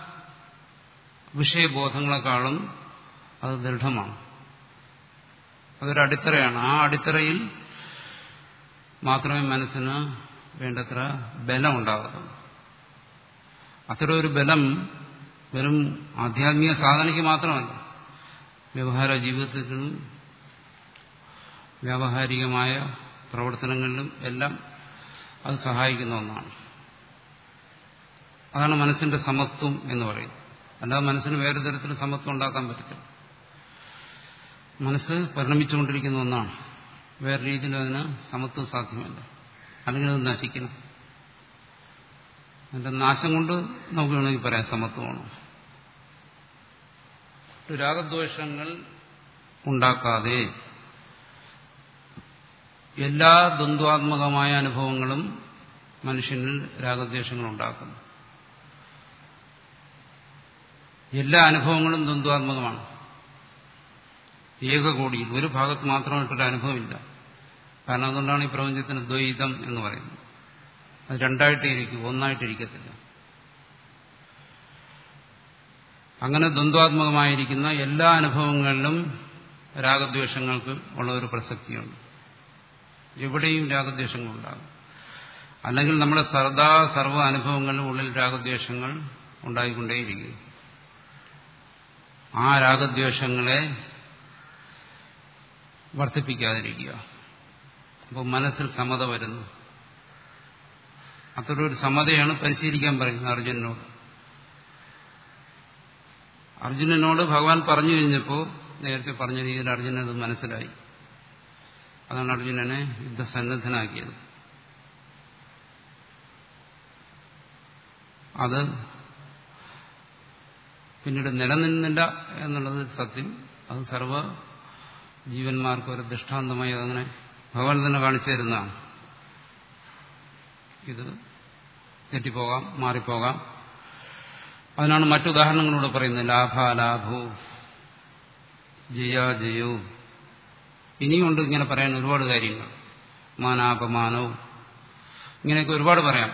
Speaker 1: വിഷയബോധങ്ങളെക്കാളും അത് ദൃഢമാണ് അതൊരു അടിത്തറയാണ് ആ അടിത്തറയിൽ മാത്രമേ മനസ്സിന് വേണ്ടത്ര ബലം ഉണ്ടാകത്തുള്ളൂ അത്തരം ഒരു ബലം വെറും ആധ്യാത്മിക സാധനയ്ക്ക് മാത്രമല്ല വ്യവഹാര ജീവിതത്തിലും വ്യാവഹാരികമായ പ്രവർത്തനങ്ങളിലും എല്ലാം അത് സഹായിക്കുന്ന ഒന്നാണ് അതാണ് മനസ്സിന്റെ സമത്വം എന്ന് പറയുന്നത് അല്ലാതെ മനസ്സിന് വേറെ തരത്തിൽ സമത്വം ഉണ്ടാക്കാൻ പറ്റത്തില്ല മനസ്സ് പരിണമിച്ചുകൊണ്ടിരിക്കുന്ന ഒന്നാണ് വേറെ രീതിയിൽ അതിന് സമത്വം സാധ്യമല്ല അല്ലെങ്കിൽ അത് നശിക്കണം അതിന്റെ നാശം കൊണ്ട് നമുക്ക് വേണമെങ്കിൽ പറയാം സമത്വമാണ് രാഗദ്വേഷങ്ങൾ ഉണ്ടാക്കാതെ എല്ലാ ദ്വന്ദ്വാത്മകമായ അനുഭവങ്ങളും മനുഷ്യനിൽ രാഗദ്വേഷങ്ങൾ ഉണ്ടാക്കുന്നു എല്ലാ അനുഭവങ്ങളും ദ്വന്ദ്വാത്മകമാണ് ഏകകോടിയിൽ ഒരു ഭാഗത്ത് മാത്രമായിട്ടൊരു അനുഭവമില്ല കാരണം അതുകൊണ്ടാണ് ഈ പ്രപഞ്ചത്തിന് ദ്വൈതം എന്ന് പറയുന്നത് അത് രണ്ടായിട്ടേ ഇരിക്കും ഒന്നായിട്ടിരിക്കത്തില്ല അങ്ങനെ ദ്വന്ദ്വാത്മകമായിരിക്കുന്ന എല്ലാ അനുഭവങ്ങളിലും രാഗദ്വേഷങ്ങൾക്ക് ഉള്ള ഒരു പ്രസക്തിയുണ്ട് എവിടെയും രാഗദ്വേഷങ്ങളുണ്ടാകും അല്ലെങ്കിൽ നമ്മുടെ സർദാ സർവ്വ അനുഭവങ്ങളിലും ഉള്ളിൽ രാഗദ്വേഷങ്ങൾ ഉണ്ടായിക്കൊണ്ടേയിരിക്കും ആ രാഗദ്വേഷങ്ങളെ വർദ്ധിപ്പിക്കാതിരിക്കുക അപ്പോൾ മനസ്സിൽ സമത വരുന്നു അത്തരൊരു സമതയാണ് പരിശീലിക്കാൻ പറയുന്നത് അർജുനനോട് അർജുനനോട് ഭഗവാൻ പറഞ്ഞു കഴിഞ്ഞപ്പോൾ നേരത്തെ പറഞ്ഞ രീതിയിൽ അർജുനൻ അത് മനസ്സിലായി അതാണ് അർജുനനെ യുദ്ധസന്നദ്ധനാക്കിയത് അത് പിന്നീട് നിലനിന്നില്ല എന്നുള്ളത് സത്യം അത് സർവ ജീവന്മാർക്ക് ഒരു ദൃഷ്ടാന്തമായി അതങ്ങനെ ഭഗവാൻ തന്നെ കാണിച്ചു തരുന്നതാണ് ഇത് തെറ്റിപ്പോകാം മാറിപ്പോകാം അതിനാണ് മറ്റുദാഹരണങ്ങളൂടെ പറയുന്നത് ലാഭാലാഭോ ജയ ജയോ ഇനിയുണ്ട് ഇങ്ങനെ പറയാൻ ഒരുപാട് കാര്യങ്ങൾ മാനാപമാനവും ഇങ്ങനെയൊക്കെ ഒരുപാട് പറയാം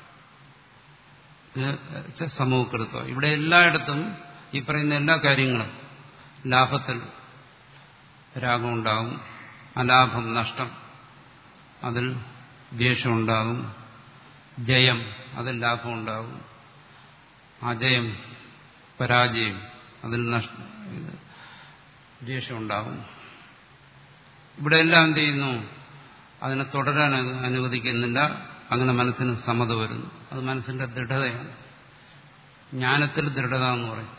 Speaker 1: സമൂഹക്കെടുക്കുക ഇവിടെ എല്ലായിടത്തും ഈ പറയുന്ന എല്ലാ കാര്യങ്ങളും ലാഭത്തിൽ രാഗമുണ്ടാകും അലാഭം നഷ്ടം അതിൽ ദ്വേഷമുണ്ടാകും ജയം അതിൽ ലാഭമുണ്ടാകും അജയം പരാജയം അതിൽ നഷ്ട ദ്വേഷമുണ്ടാകും ഇവിടെ എല്ലാം എന്ത് ചെയ്യുന്നു അതിനെ തുടരാൻ അനുവദിക്കുന്നില്ല അങ്ങനെ മനസ്സിന് സമത വരുന്നു അത് മനസ്സിന്റെ ദൃഢതയാണ് ജ്ഞാനത്തിൽ ദൃഢത എന്ന് പറയും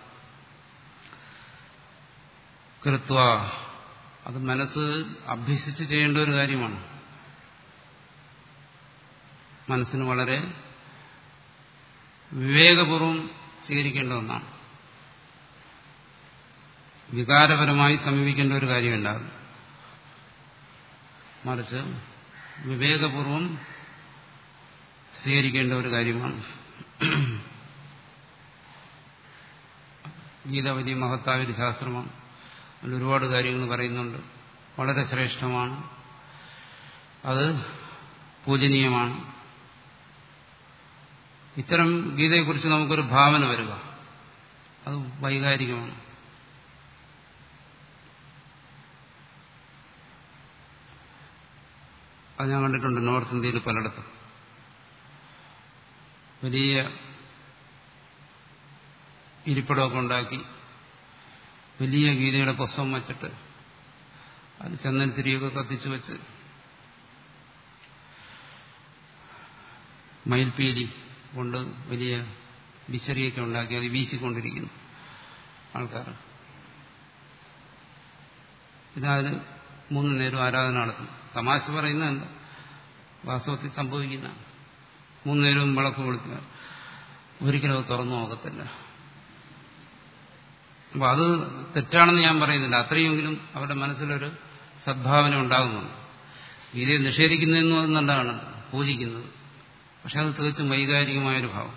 Speaker 1: കൃത്വ അത് മനസ്സ് അഭ്യസിച്ച് ചെയ്യേണ്ട ഒരു കാര്യമാണ് മനസ്സിന് വളരെ വിവേകപൂർവം സ്വീകരിക്കേണ്ട ഒന്നാണ് വികാരപരമായി സമീപിക്കേണ്ട ഒരു കാര്യമല്ല അത് മറിച്ച് വിവേകപൂർവം സ്വീകരിക്കേണ്ട ഒരു കാര്യമാണ് ഗീത വലിയ മഹത്തായ ഒരു ശാസ്ത്രമാണ് അതിൽ ഒരുപാട് കാര്യങ്ങൾ പറയുന്നുണ്ട് വളരെ ശ്രേഷ്ഠമാണ് അത് പൂജനീയമാണ് ഇത്തരം ഗീതയെക്കുറിച്ച് നമുക്കൊരു ഭാവന വരിക അത് വൈകാരികമാണ് അത് ഞാൻ കണ്ടിട്ടുണ്ട് നോർത്ത് ഇന്ത്യയിൽ പലയിടത്തും വലിയ ഇരിപ്പിടമൊക്കെ ഉണ്ടാക്കി വലിയ ഗീതയുടെ പുസ്തകം വച്ചിട്ട് അത് ചന്ദനത്തിരിയൊക്കെ കത്തിച്ചു വെച്ച് മയിൽപീലി കൊണ്ട് വലിയ വിശറിയൊക്കെ ഉണ്ടാക്കി അത് വീശിക്കൊണ്ടിരിക്കുന്നു ആൾക്കാർ ഇതതിന് മൂന്ന് നേരം ആരാധന നടത്തും തമാശ പറയുന്നതല്ല വാസ്തവത്തിൽ സംഭവിക്കുന്ന മൂന്ന് നേരവും വിളക്ക് കൊടുക്കുക ഒരിക്കലും അത് തുറന്നു നോക്കത്തില്ല അപ്പൊ അത് തെറ്റാണെന്ന് ഞാൻ പറയുന്നില്ല അത്രയെങ്കിലും അവരുടെ മനസ്സിലൊരു സദ്ഭാവന ഉണ്ടാകുന്നുണ്ട് ഗീതയെ നിഷേധിക്കുന്നതെന്ന് നല്ലതാണ് പൂജിക്കുന്നത് പക്ഷെ അത് തികച്ചും വൈകാരികമായൊരു ഭാവം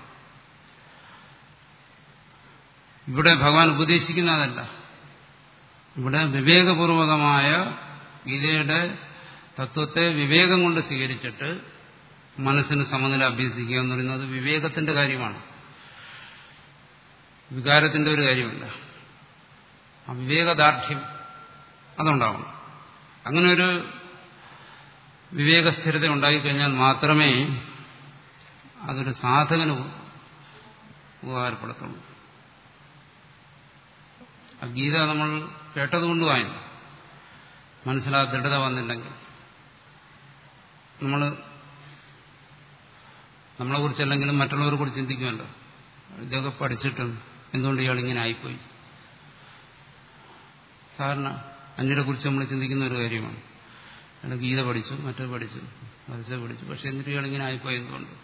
Speaker 1: ഇവിടെ ഭഗവാൻ ഉപദേശിക്കുന്നതല്ല ഇവിടെ വിവേകപൂർവകമായ ഗീതയുടെ തത്വത്തെ വിവേകം കൊണ്ട് സ്വീകരിച്ചിട്ട് മനസ്സിന് സമനില അഭ്യസിക്കുക എന്ന് പറയുന്നത് വിവേകത്തിന്റെ കാര്യമാണ് വികാരത്തിന്റെ ഒരു കാര്യമല്ല ആ വിവേകദാർഢ്യം അതുണ്ടാവണം അങ്ങനെ ഒരു വിവേകസ്ഥിരത ഉണ്ടായിക്കഴിഞ്ഞാൽ മാത്രമേ അതൊരു സാധകന് ഉപകാരപ്പെടുത്തുള്ളൂ ആ ഗീത നമ്മൾ കേട്ടതുകൊണ്ട് വായന മനസ്സിലാ ദൃഢത വന്നില്ലെങ്കിൽ നമ്മൾ നമ്മളെ കുറിച്ചല്ലെങ്കിലും മറ്റുള്ളവരെ കുറിച്ച് ചിന്തിക്കുമല്ലോ ഇതൊക്കെ പഠിച്ചിട്ടും എന്തുകൊണ്ട് ഇയാൾ ഇങ്ങനെ ആയിപ്പോയി സാധാരണ അന്യരെ കുറിച്ച് നമ്മൾ ചിന്തിക്കുന്ന ഒരു കാര്യമാണ് അയാൾ ഗീത പഠിച്ചു മറ്റേ പഠിച്ചു മറിച്ച് പഠിച്ചു പക്ഷെ എന്നിട്ട് ഇയാൾ ഇങ്ങനെ ആയിപ്പോയി എന്തുകൊണ്ട്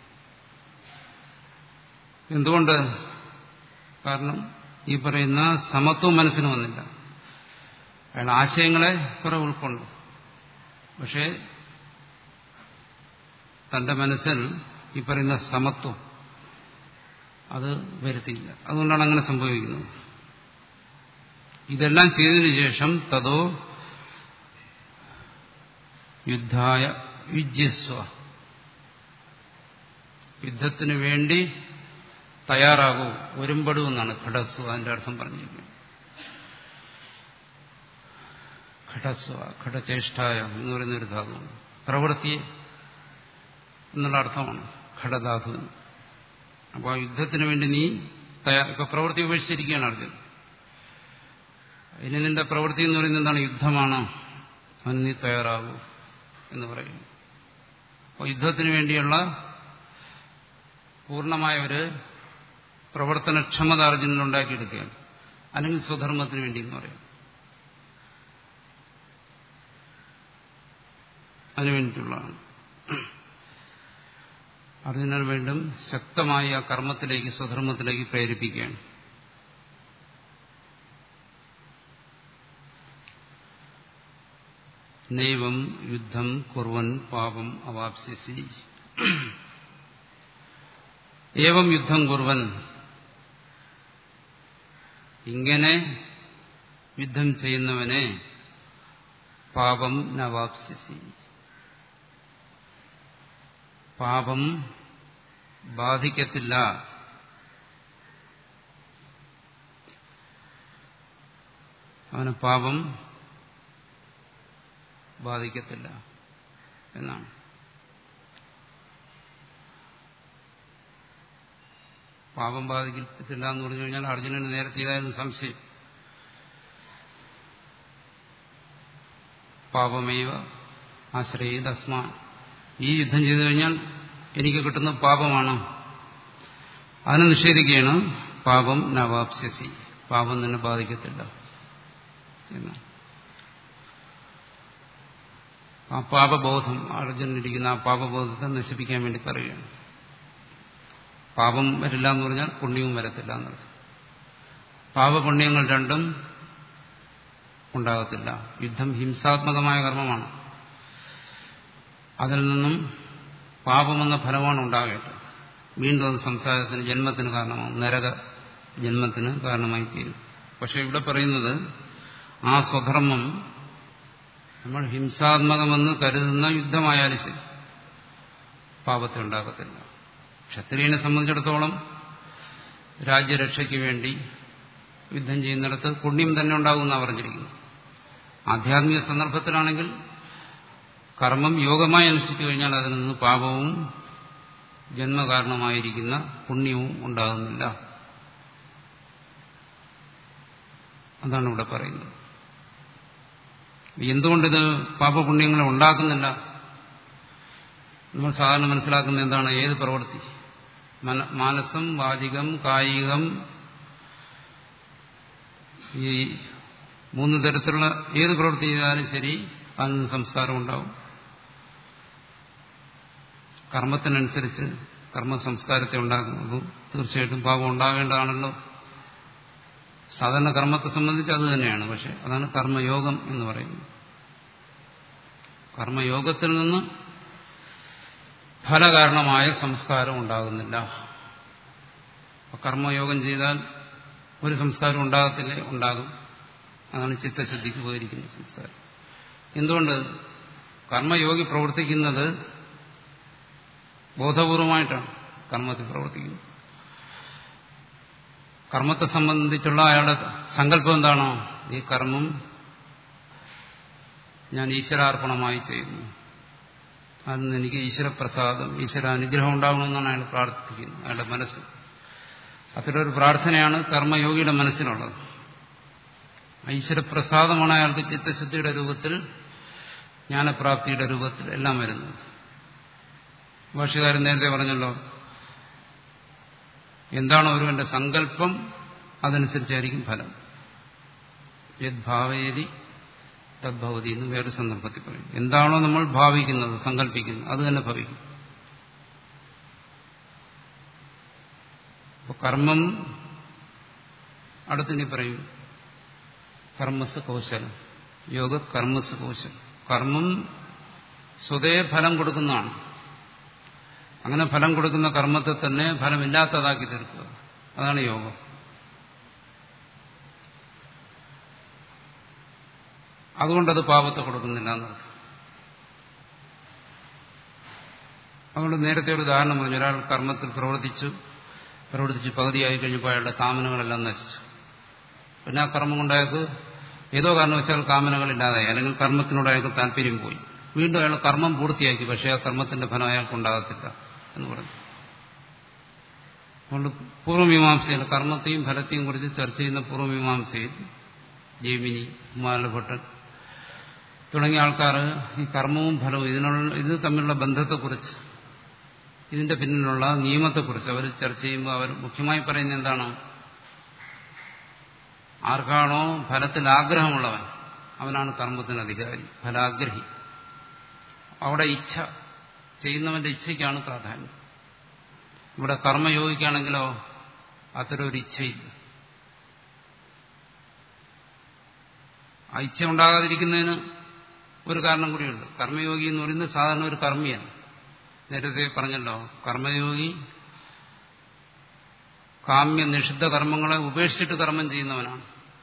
Speaker 1: എന്തുകൊണ്ട് കാരണം ഈ പറയുന്ന സമത്വം മനസ്സിന് വന്നില്ല അയാൾ ആശയങ്ങളെ കുറെ ഉൾക്കൊണ്ടു പക്ഷേ തന്റെ മനസ്സിൽ ഈ പറയുന്ന സമത്വം അത് വരുത്തിയില്ല അതുകൊണ്ടാണ് അങ്ങനെ സംഭവിക്കുന്നത് ഇതെല്ലാം ചെയ്തതിനു ശേഷം തതോ യുദ്ധായ യുജ്യസ്വ യുദ്ധത്തിന് വേണ്ടി തയ്യാറാകൂ ഒരുമ്പടൂ എന്നാണ് ഘടസ്വ അതിന്റെ അർത്ഥം പറഞ്ഞിരിക്കുന്നത് ഘടസ്വ ഘടചേഷ്ടായ എന്ന് പറയുന്ന ഒരു ധാതുവാണ് പ്രവൃത്തി എന്നുള്ള അർത്ഥമാണ് ഘടധാതു അപ്പോൾ ആ യുദ്ധത്തിന് വേണ്ടി നീ തയ്യാ ഇപ്പൊ പ്രവൃത്തി ഉപേക്ഷിച്ചിരിക്കുകയാണ് അർജുൻ ഇനി നിന്റെ പ്രവൃത്തി എന്ന് പറയുന്നത് എന്താണ് യുദ്ധമാണ് അതിന് നീ തയ്യാറാകൂ എന്ന് പറയുന്നു അപ്പോൾ യുദ്ധത്തിന് വേണ്ടിയുള്ള പൂർണ്ണമായ ഒരു പ്രവർത്തനക്ഷമത അർജുനൻ ഉണ്ടാക്കിയെടുക്കുകയാണ് അല്ലെങ്കിൽ സ്വധർമ്മത്തിന് വേണ്ടി എന്ന് പറയും അതിനു വേണ്ടിയിട്ടുള്ളതാണ് അർജുനൻ വീണ്ടും ശക്തമായി ആ കർമ്മത്തിലേക്ക് സ്വധർമ്മത്തിലേക്ക് പ്രേരിപ്പിക്കുകയാണ് നൈവം യുദ്ധം കുർവൻ പാപം അവാപ്സ്യസി ഏവം യുദ്ധം കുർവൻ ഇങ്ങനെ യുദ്ധം ചെയ്യുന്നവനെ പാപം നവാപ്സ്യസി പാപം ബാധിക്കത്തില്ല അവന് പാപം ബാധിക്കത്തില്ല എന്നാണ് പാപം ബാധിക്കത്തില്ല എന്ന് പറഞ്ഞു കഴിഞ്ഞാൽ അർജുനന് നേരത്തെ ഇതായിരുന്നു സംശയം പാപമേവ ആശ്രയത് അസ്മാൻ ഈ യുദ്ധം ചെയ്തു കഴിഞ്ഞാൽ എനിക്ക് കിട്ടുന്ന പാപമാണ് അതിനെ നിഷേധിക്കുകയാണ് പാപം നവാപ്സ്യസി പാപം നിന്നെ ബാധിക്കത്തില്ല എന്നാണ് ആ പാപബോധം അർജുനനിരിക്കുന്ന ആ പാപബോധത്തെ നശിപ്പിക്കാൻ വേണ്ടി പറയുകയാണ് പാപം വരില്ല എന്ന് പറഞ്ഞാൽ പുണ്യവും വരത്തില്ല എന്നത് പാപപുണ്യങ്ങൾ രണ്ടും ഉണ്ടാകത്തില്ല യുദ്ധം ഹിംസാത്മകമായ കർമ്മമാണ് അതിൽ നിന്നും പാപമെന്ന ഫലമാണ് ഉണ്ടാകേണ്ടത് വീണ്ടും അത് സംസാരത്തിന് ജന്മത്തിന് കാരണമാകും നരക ജന്മത്തിന് കാരണമായി തീരും പക്ഷെ ഇവിടെ പറയുന്നത് ആ സ്വധർമ്മം നമ്മൾ ഹിംസാത്മകമെന്ന് കരുതുന്ന യുദ്ധമായാലും ശരി പാപത്തെ ഉണ്ടാക്കത്തില്ല ക്ഷത്രിയനെ സംബന്ധിച്ചിടത്തോളം രാജ്യരക്ഷയ്ക്ക് വേണ്ടി യുദ്ധം ചെയ്യുന്നിടത്ത് പുണ്യം തന്നെ ഉണ്ടാകുമെന്നാണ് പറഞ്ഞിരിക്കുന്നു ആധ്യാത്മിക സന്ദർഭത്തിലാണെങ്കിൽ കർമ്മം യോഗമായി അനുഷ്ഠിച്ചു കഴിഞ്ഞാൽ അതിൽ നിന്ന് പാപവും ജന്മകാരണമായിരിക്കുന്ന പുണ്യവും ഉണ്ടാകുന്നില്ല അതാണ് ഇവിടെ പറയുന്നത് എന്തുകൊണ്ടിത് പാപപുണ്യങ്ങളെ ഉണ്ടാക്കുന്നില്ല നമ്മൾ സാധാരണ മനസ്സിലാക്കുന്ന എന്താണ് ഏത് പ്രവൃത്തി മാനസം വാചികം കായികം ഈ മൂന്ന് തരത്തിലുള്ള ഏത് പ്രവൃത്തി ചെയ്താലും ശരി അതിൽ നിന്ന് സംസ്കാരം ഉണ്ടാവും കർമ്മത്തിനനുസരിച്ച് കർമ്മ സംസ്കാരത്തെ ഉണ്ടാക്കുന്നതും തീർച്ചയായിട്ടും പാപം ഉണ്ടാകേണ്ടതാണല്ലോ സാധാരണ കർമ്മത്തെ സംബന്ധിച്ച് അത് തന്നെയാണ് പക്ഷെ അതാണ് കർമ്മയോഗം എന്ന് പറയുന്നത് കർമ്മയോഗത്തിൽ നിന്ന് ഫലകാരണമായ സംസ്കാരം ഉണ്ടാകുന്നില്ല കർമ്മയോഗം ചെയ്താൽ ഒരു സംസ്കാരം ഉണ്ടാകത്തില്ലേ ഉണ്ടാകും അതാണ് ചിത്തശുദ്ധിക്ക് പോയിരിക്കുന്ന സംസ്കാരം എന്തുകൊണ്ട് കർമ്മയോഗി പ്രവർത്തിക്കുന്നത് ബോധപൂർവമായിട്ടാണ് കർമ്മത്തിൽ പ്രവർത്തിക്കുന്നത് കർമ്മത്തെ സംബന്ധിച്ചുള്ള അയാളുടെ സങ്കല്പം എന്താണോ ഈ കർമ്മം ഞാൻ ഈശ്വരാർപ്പണമായി ചെയ്യുന്നു അതിൽ നിന്ന് എനിക്ക് ഈശ്വരപ്രസാദം ഈശ്വര അനുഗ്രഹം ഉണ്ടാവണമെന്നാണ് അയാൾ പ്രാർത്ഥിക്കുന്നത് അയാളുടെ മനസ്സ് അത്തരൊരു പ്രാർത്ഥനയാണ് കർമ്മയോഗിയുടെ മനസ്സിലുള്ളത് ഈശ്വരപ്രസാദമാണ് അയാൾക്ക് ചിത്തശുദ്ധിയുടെ രൂപത്തിൽ ജ്ഞാനപ്രാപ്തിയുടെ രൂപത്തിൽ എല്ലാം വരുന്നത് ഭാഷകാരൻ നേരത്തെ പറഞ്ഞല്ലോ എന്താണോ ഒരുവന്റെ സങ്കല്പം അതനുസരിച്ചായിരിക്കും ഫലം യദ്ഭാവേതി തദ്ഭവതി എന്ന് വേറെ സന്ദർഭത്തിൽ പറയും എന്താണോ നമ്മൾ ഭാവിക്കുന്നത് സങ്കല്പിക്കുന്നത് അത് തന്നെ ഭവിക്കും അപ്പൊ കർമ്മം അടുത്തിനി പറയും കർമ്മസ് കൗശലം യോഗ കർമ്മസ് കൗശലം കർമ്മം സ്വതേ ഫലം കൊടുക്കുന്നതാണ് അങ്ങനെ ഫലം കൊടുക്കുന്ന കർമ്മത്തെ തന്നെ ഫലമില്ലാത്തതാക്കി തീർക്കുക അതാണ് യോഗം അതുകൊണ്ടത് പാപത്തെ കൊടുക്കുന്നില്ല എന്നർത്ഥം അതുകൊണ്ട് നേരത്തെ ഒരു ഉദാഹരണം പറഞ്ഞു ഒരാൾ കർമ്മത്തിൽ പ്രവർത്തിച്ചു പ്രവർത്തിച്ച് പകുതിയായി കഴിഞ്ഞപ്പോൾ അയാളുടെ കാമനകളെല്ലാം നശിച്ചു പിന്നെ ആ കർമ്മം കൊണ്ട് അയാൾക്ക് ഏതോ കാരണവശാൽ കാമനകളില്ലാതായി അല്ലെങ്കിൽ കർമ്മത്തിനോട് അയാൾക്ക് താല്പര്യം പോയി വീണ്ടും അയാൾ കർമ്മം പൂർത്തിയാക്കി പക്ഷേ ആ കർമ്മത്തിന്റെ ഫലം അയാൾക്ക് ഉണ്ടാകത്തില്ല എന്ന് പറഞ്ഞു അതുകൊണ്ട് പൂർവ്വമീമാംസയിൽ കർമ്മത്തെയും ഫലത്തെയും കുറിച്ച് ചർച്ച ചെയ്യുന്ന പൂർവ്വമീമാംസയിൽ ജൈമിനി കുമാരഭട്ടൻ തുടങ്ങിയ ആൾക്കാർ ഈ കർമ്മവും ഫലവും ഇതിനുള്ള ഇത് തമ്മിലുള്ള ബന്ധത്തെക്കുറിച്ച് ഇതിന്റെ പിന്നിലുള്ള നിയമത്തെക്കുറിച്ച് അവർ ചർച്ച ചെയ്യുമ്പോൾ അവർ മുഖ്യമായി പറയുന്നത് എന്താണ് ആർക്കാണോ ഫലത്തിൽ ആഗ്രഹമുള്ളവൻ അവനാണ് കർമ്മത്തിന് അധികാരി ഫലാഗ്രഹി അവിടെ ഇച്ഛ ചെയ്യുന്നവന്റെ ഇച്ഛയ്ക്കാണ് പ്രാധാന്യം ഇവിടെ കർമ്മയോഗിക്കാണെങ്കിലോ അത്തരം ഒരു ഇച്ഛയില്ല ആ ഇച്ഛ ഉണ്ടാകാതിരിക്കുന്നതിന് ഒരു കാരണം കൂടിയുണ്ട് കർമ്മയോഗി എന്ന് പറയുന്നത് സാധാരണ ഒരു കർമ്മിയാണ് നേരത്തെ പറഞ്ഞല്ലോ കർമ്മയോഗി കാമ്യ നിഷിദ്ധ കർമ്മങ്ങളെ ഉപേക്ഷിച്ചിട്ട് കർമ്മം ചെയ്യുന്നവനാണ്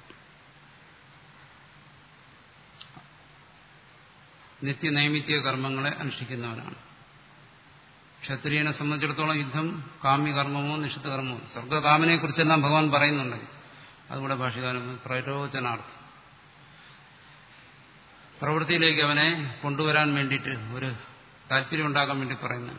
Speaker 1: നിത്യനൈമിത്യ കർമ്മങ്ങളെ അനുഷ്ഠിക്കുന്നവനാണ് ക്ഷത്രിയനെ സംബന്ധിച്ചിടത്തോളം യുദ്ധം കാമ്യകർമ്മമോ നിഷിദ്ധ കർമ്മമോ സ്വർഗകാമനെ കുറിച്ചെല്ലാം ഭഗവാൻ പറയുന്നുണ്ട് അതുകൂടെ ഭാഷകാലം പ്രരോചനാർത്ഥം പ്രവൃത്തിയിലേക്ക് അവനെ കൊണ്ടുവരാൻ വേണ്ടിയിട്ട് ഒരു താല്പര്യം ഉണ്ടാക്കാൻ വേണ്ടി പറയുന്നു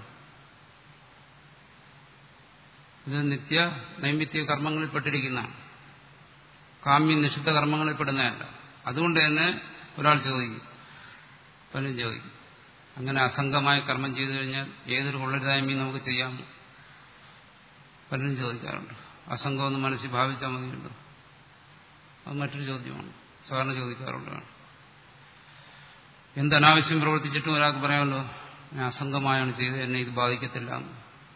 Speaker 1: ഇത് നിത്യ നൈമിത്യ കർമ്മങ്ങളിൽ പെട്ടിരിക്കുന്നതാണ് കാമ്യ നിഷിദ്ധ കർമ്മങ്ങളിൽ പെടുന്നതല്ല അതുകൊണ്ട് തന്നെ ഒരാൾ ചോദിക്കും പലരും ചോദിക്കും അങ്ങനെ അസംഗമായ കർമ്മം ചെയ്തു കഴിഞ്ഞാൽ ഏതൊരു കൊള്ളരുതായ്മയും നമുക്ക് ചെയ്യാമോ പലരും ചോദിക്കാറുണ്ട് അസംഗമെന്ന് മനസ്സിൽ ഭാവിച്ചാൽ മതിയുണ്ടോ അത് മറ്റൊരു ചോദ്യമാണ് സാധാരണ ചോദിക്കാറുള്ളതാണ് എന്തനാവശ്യം പ്രവർത്തിച്ചിട്ടും ഒരാൾക്ക് പറയാമല്ലോ ഞാൻ അസംഗമായാണ് ചെയ്തത് എന്നെ ഇത് ബാധിക്കത്തില്ല എന്ന്.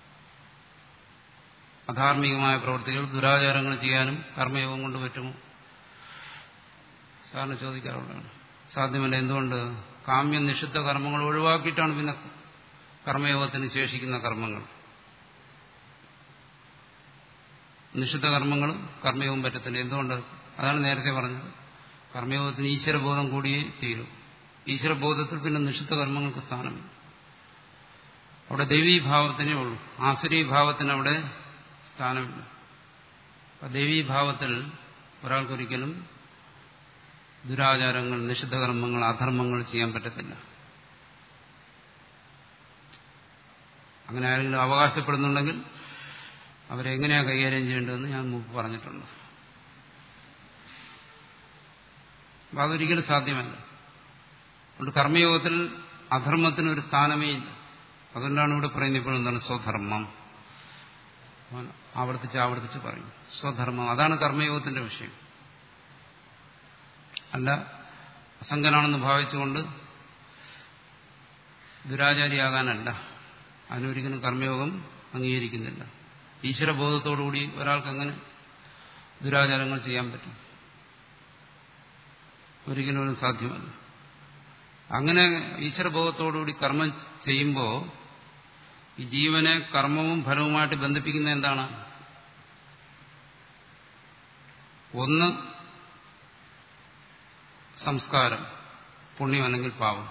Speaker 1: അധാർമികമായ പ്രവൃത്തികൾ ദുരാചാരങ്ങൾ ചെയ്യാനും കർമ്മയോഗം കൊണ്ട് പറ്റുമോ സാറിന് ചോദിക്കാറുള്ളതാണ് സാധ്യമല്ല എന്തുകൊണ്ട് കാമ്യ നിഷിദ്ധ കർമ്മങ്ങൾ ഒഴിവാക്കിയിട്ടാണ് പിന്നെ കർമ്മയോഗത്തിന് ശേഷിക്കുന്ന കർമ്മങ്ങൾ നിഷിദ്ധ കർമ്മങ്ങളും കർമ്മയോഗം പറ്റത്തില്ല എന്തുകൊണ്ട് അതാണ് നേരത്തെ പറഞ്ഞത് കർമ്മയോഗത്തിന് ഈശ്വരബോധം കൂടിയേ തീരും ഈശ്വരബോധത്തിൽ പിന്നെ നിഷിദ്ധ കർമ്മങ്ങൾക്ക് സ്ഥാനമില്ല അവിടെ ദൈവീഭാവത്തിനേ ഉള്ളൂ ആസുരീഭാവത്തിന് അവിടെ സ്ഥാനമില്ല അപ്പൊ ദൈവീഭാവത്തിൽ ഒരാൾക്കൊരിക്കലും ദുരാചാരങ്ങൾ നിഷിദ്ധ കർമ്മങ്ങൾ അധർമ്മങ്ങൾ ചെയ്യാൻ പറ്റത്തില്ല അങ്ങനെ ആരെങ്കിലും അവകാശപ്പെടുന്നുണ്ടെങ്കിൽ അവരെങ്ങനെയാണ് കൈകാര്യം ചെയ്യേണ്ടതെന്ന് ഞാൻ മുമ്പ് പറഞ്ഞിട്ടുണ്ട് അപ്പം അതൊരിക്കലും സാധ്യമല്ല അതുകൊണ്ട് കർമ്മയോഗത്തിൽ അധർമ്മത്തിന് ഒരു സ്ഥാനമേ ഇല്ല അതുകൊണ്ടാണ് ഇവിടെ പറയുന്നത് ഇപ്പോഴും എന്താണ് സ്വധർമ്മം ആവർത്തിച്ച് ആവർത്തിച്ച് പറയും സ്വധർമ്മം അതാണ് കർമ്മയോഗത്തിന്റെ വിഷയം അല്ല അസംഗനാണെന്ന് ഭാവിച്ചുകൊണ്ട് ദുരാചാരിയാകാനല്ല അതിനൊരിക്കലും കർമ്മയോഗം അംഗീകരിക്കുന്നില്ല ഈശ്വരബോധത്തോടുകൂടി ഒരാൾക്ക് അങ്ങനെ ദുരാചാരങ്ങൾ ചെയ്യാൻ പറ്റും ഒരിക്കലും ഒരു സാധ്യമല്ല അങ്ങനെ ഈശ്വരബോധത്തോടുകൂടി കർമ്മം ചെയ്യുമ്പോൾ ഈ ജീവനെ കർമ്മവും ഫലവുമായിട്ട് ബന്ധിപ്പിക്കുന്ന എന്താണ് ഒന്ന് സംസ്കാരം പുണ്യം അല്ലെങ്കിൽ പാപം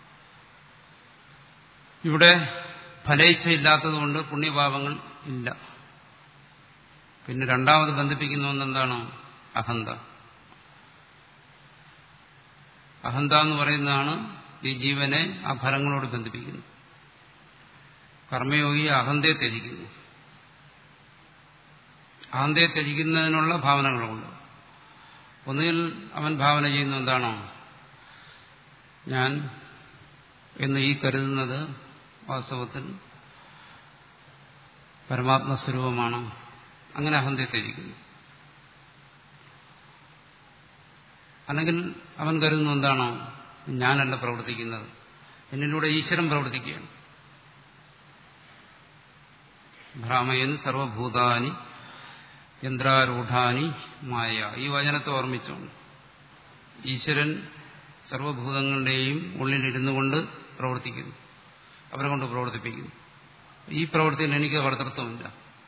Speaker 1: ഇവിടെ ഫലേച്ഛയില്ലാത്തതുകൊണ്ട് പുണ്യപാപങ്ങൾ ഇല്ല പിന്നെ രണ്ടാമത് ബന്ധിപ്പിക്കുന്ന ഒന്നെന്താണ് അഹന്ത അഹന്ത എന്ന് പറയുന്നതാണ് ഈ ജീവനെ ആ ഫലങ്ങളോട് ബന്ധിപ്പിക്കുന്നത് കർമ്മയോഗി അഹന്തയെ ത്യജിക്കുന്നു അഹന്തയെ ത്യജിക്കുന്നതിനുള്ള ഭാവനകളുണ്ട് ഒന്നുകിൽ അവൻ ഭാവന ചെയ്യുന്ന എന്താണോ ഞാൻ എന്ന് ഈ കരുതുന്നത് വാസ്തവത്തിൽ പരമാത്മസ്വരൂപമാണ് അങ്ങനെ അഹന്തയെ ത്യജിക്കുന്നു അല്ലെങ്കിൽ അവൻ കരുതുന്നു എന്താണോ ഞാനല്ല പ്രവർത്തിക്കുന്നത് എന്നിലൂടെ ഈശ്വരൻ പ്രവർത്തിക്കുകയാണ് ഭ്രാമയൻ സർവഭൂതാനി യന്ത്രാരൂഢാനി മായ ഈ വചനത്തെ ഓർമ്മിച്ചുകൊണ്ട് ഈശ്വരൻ സർവഭൂതങ്ങളുടെയും ഉള്ളിലിരുന്നു കൊണ്ട് പ്രവർത്തിക്കുന്നു അവരെ കൊണ്ട് പ്രവർത്തിപ്പിക്കുന്നു ഈ പ്രവൃത്തിയിൽ എനിക്ക് കർത്തൃത്വമില്ല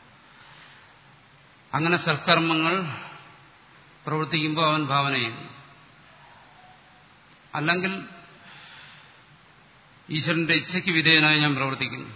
Speaker 1: അങ്ങനെ സൽക്കർമ്മങ്ങൾ പ്രവർത്തിക്കുമ്പോൾ അവൻ ഭാവന ചെയ്യുന്നു അല്ലെങ്കിൽ ഈശ്വരന്റെ ഇച്ഛയ്ക്ക് വിധേയനായി ഞാൻ പ്രവർത്തിക്കുന്നു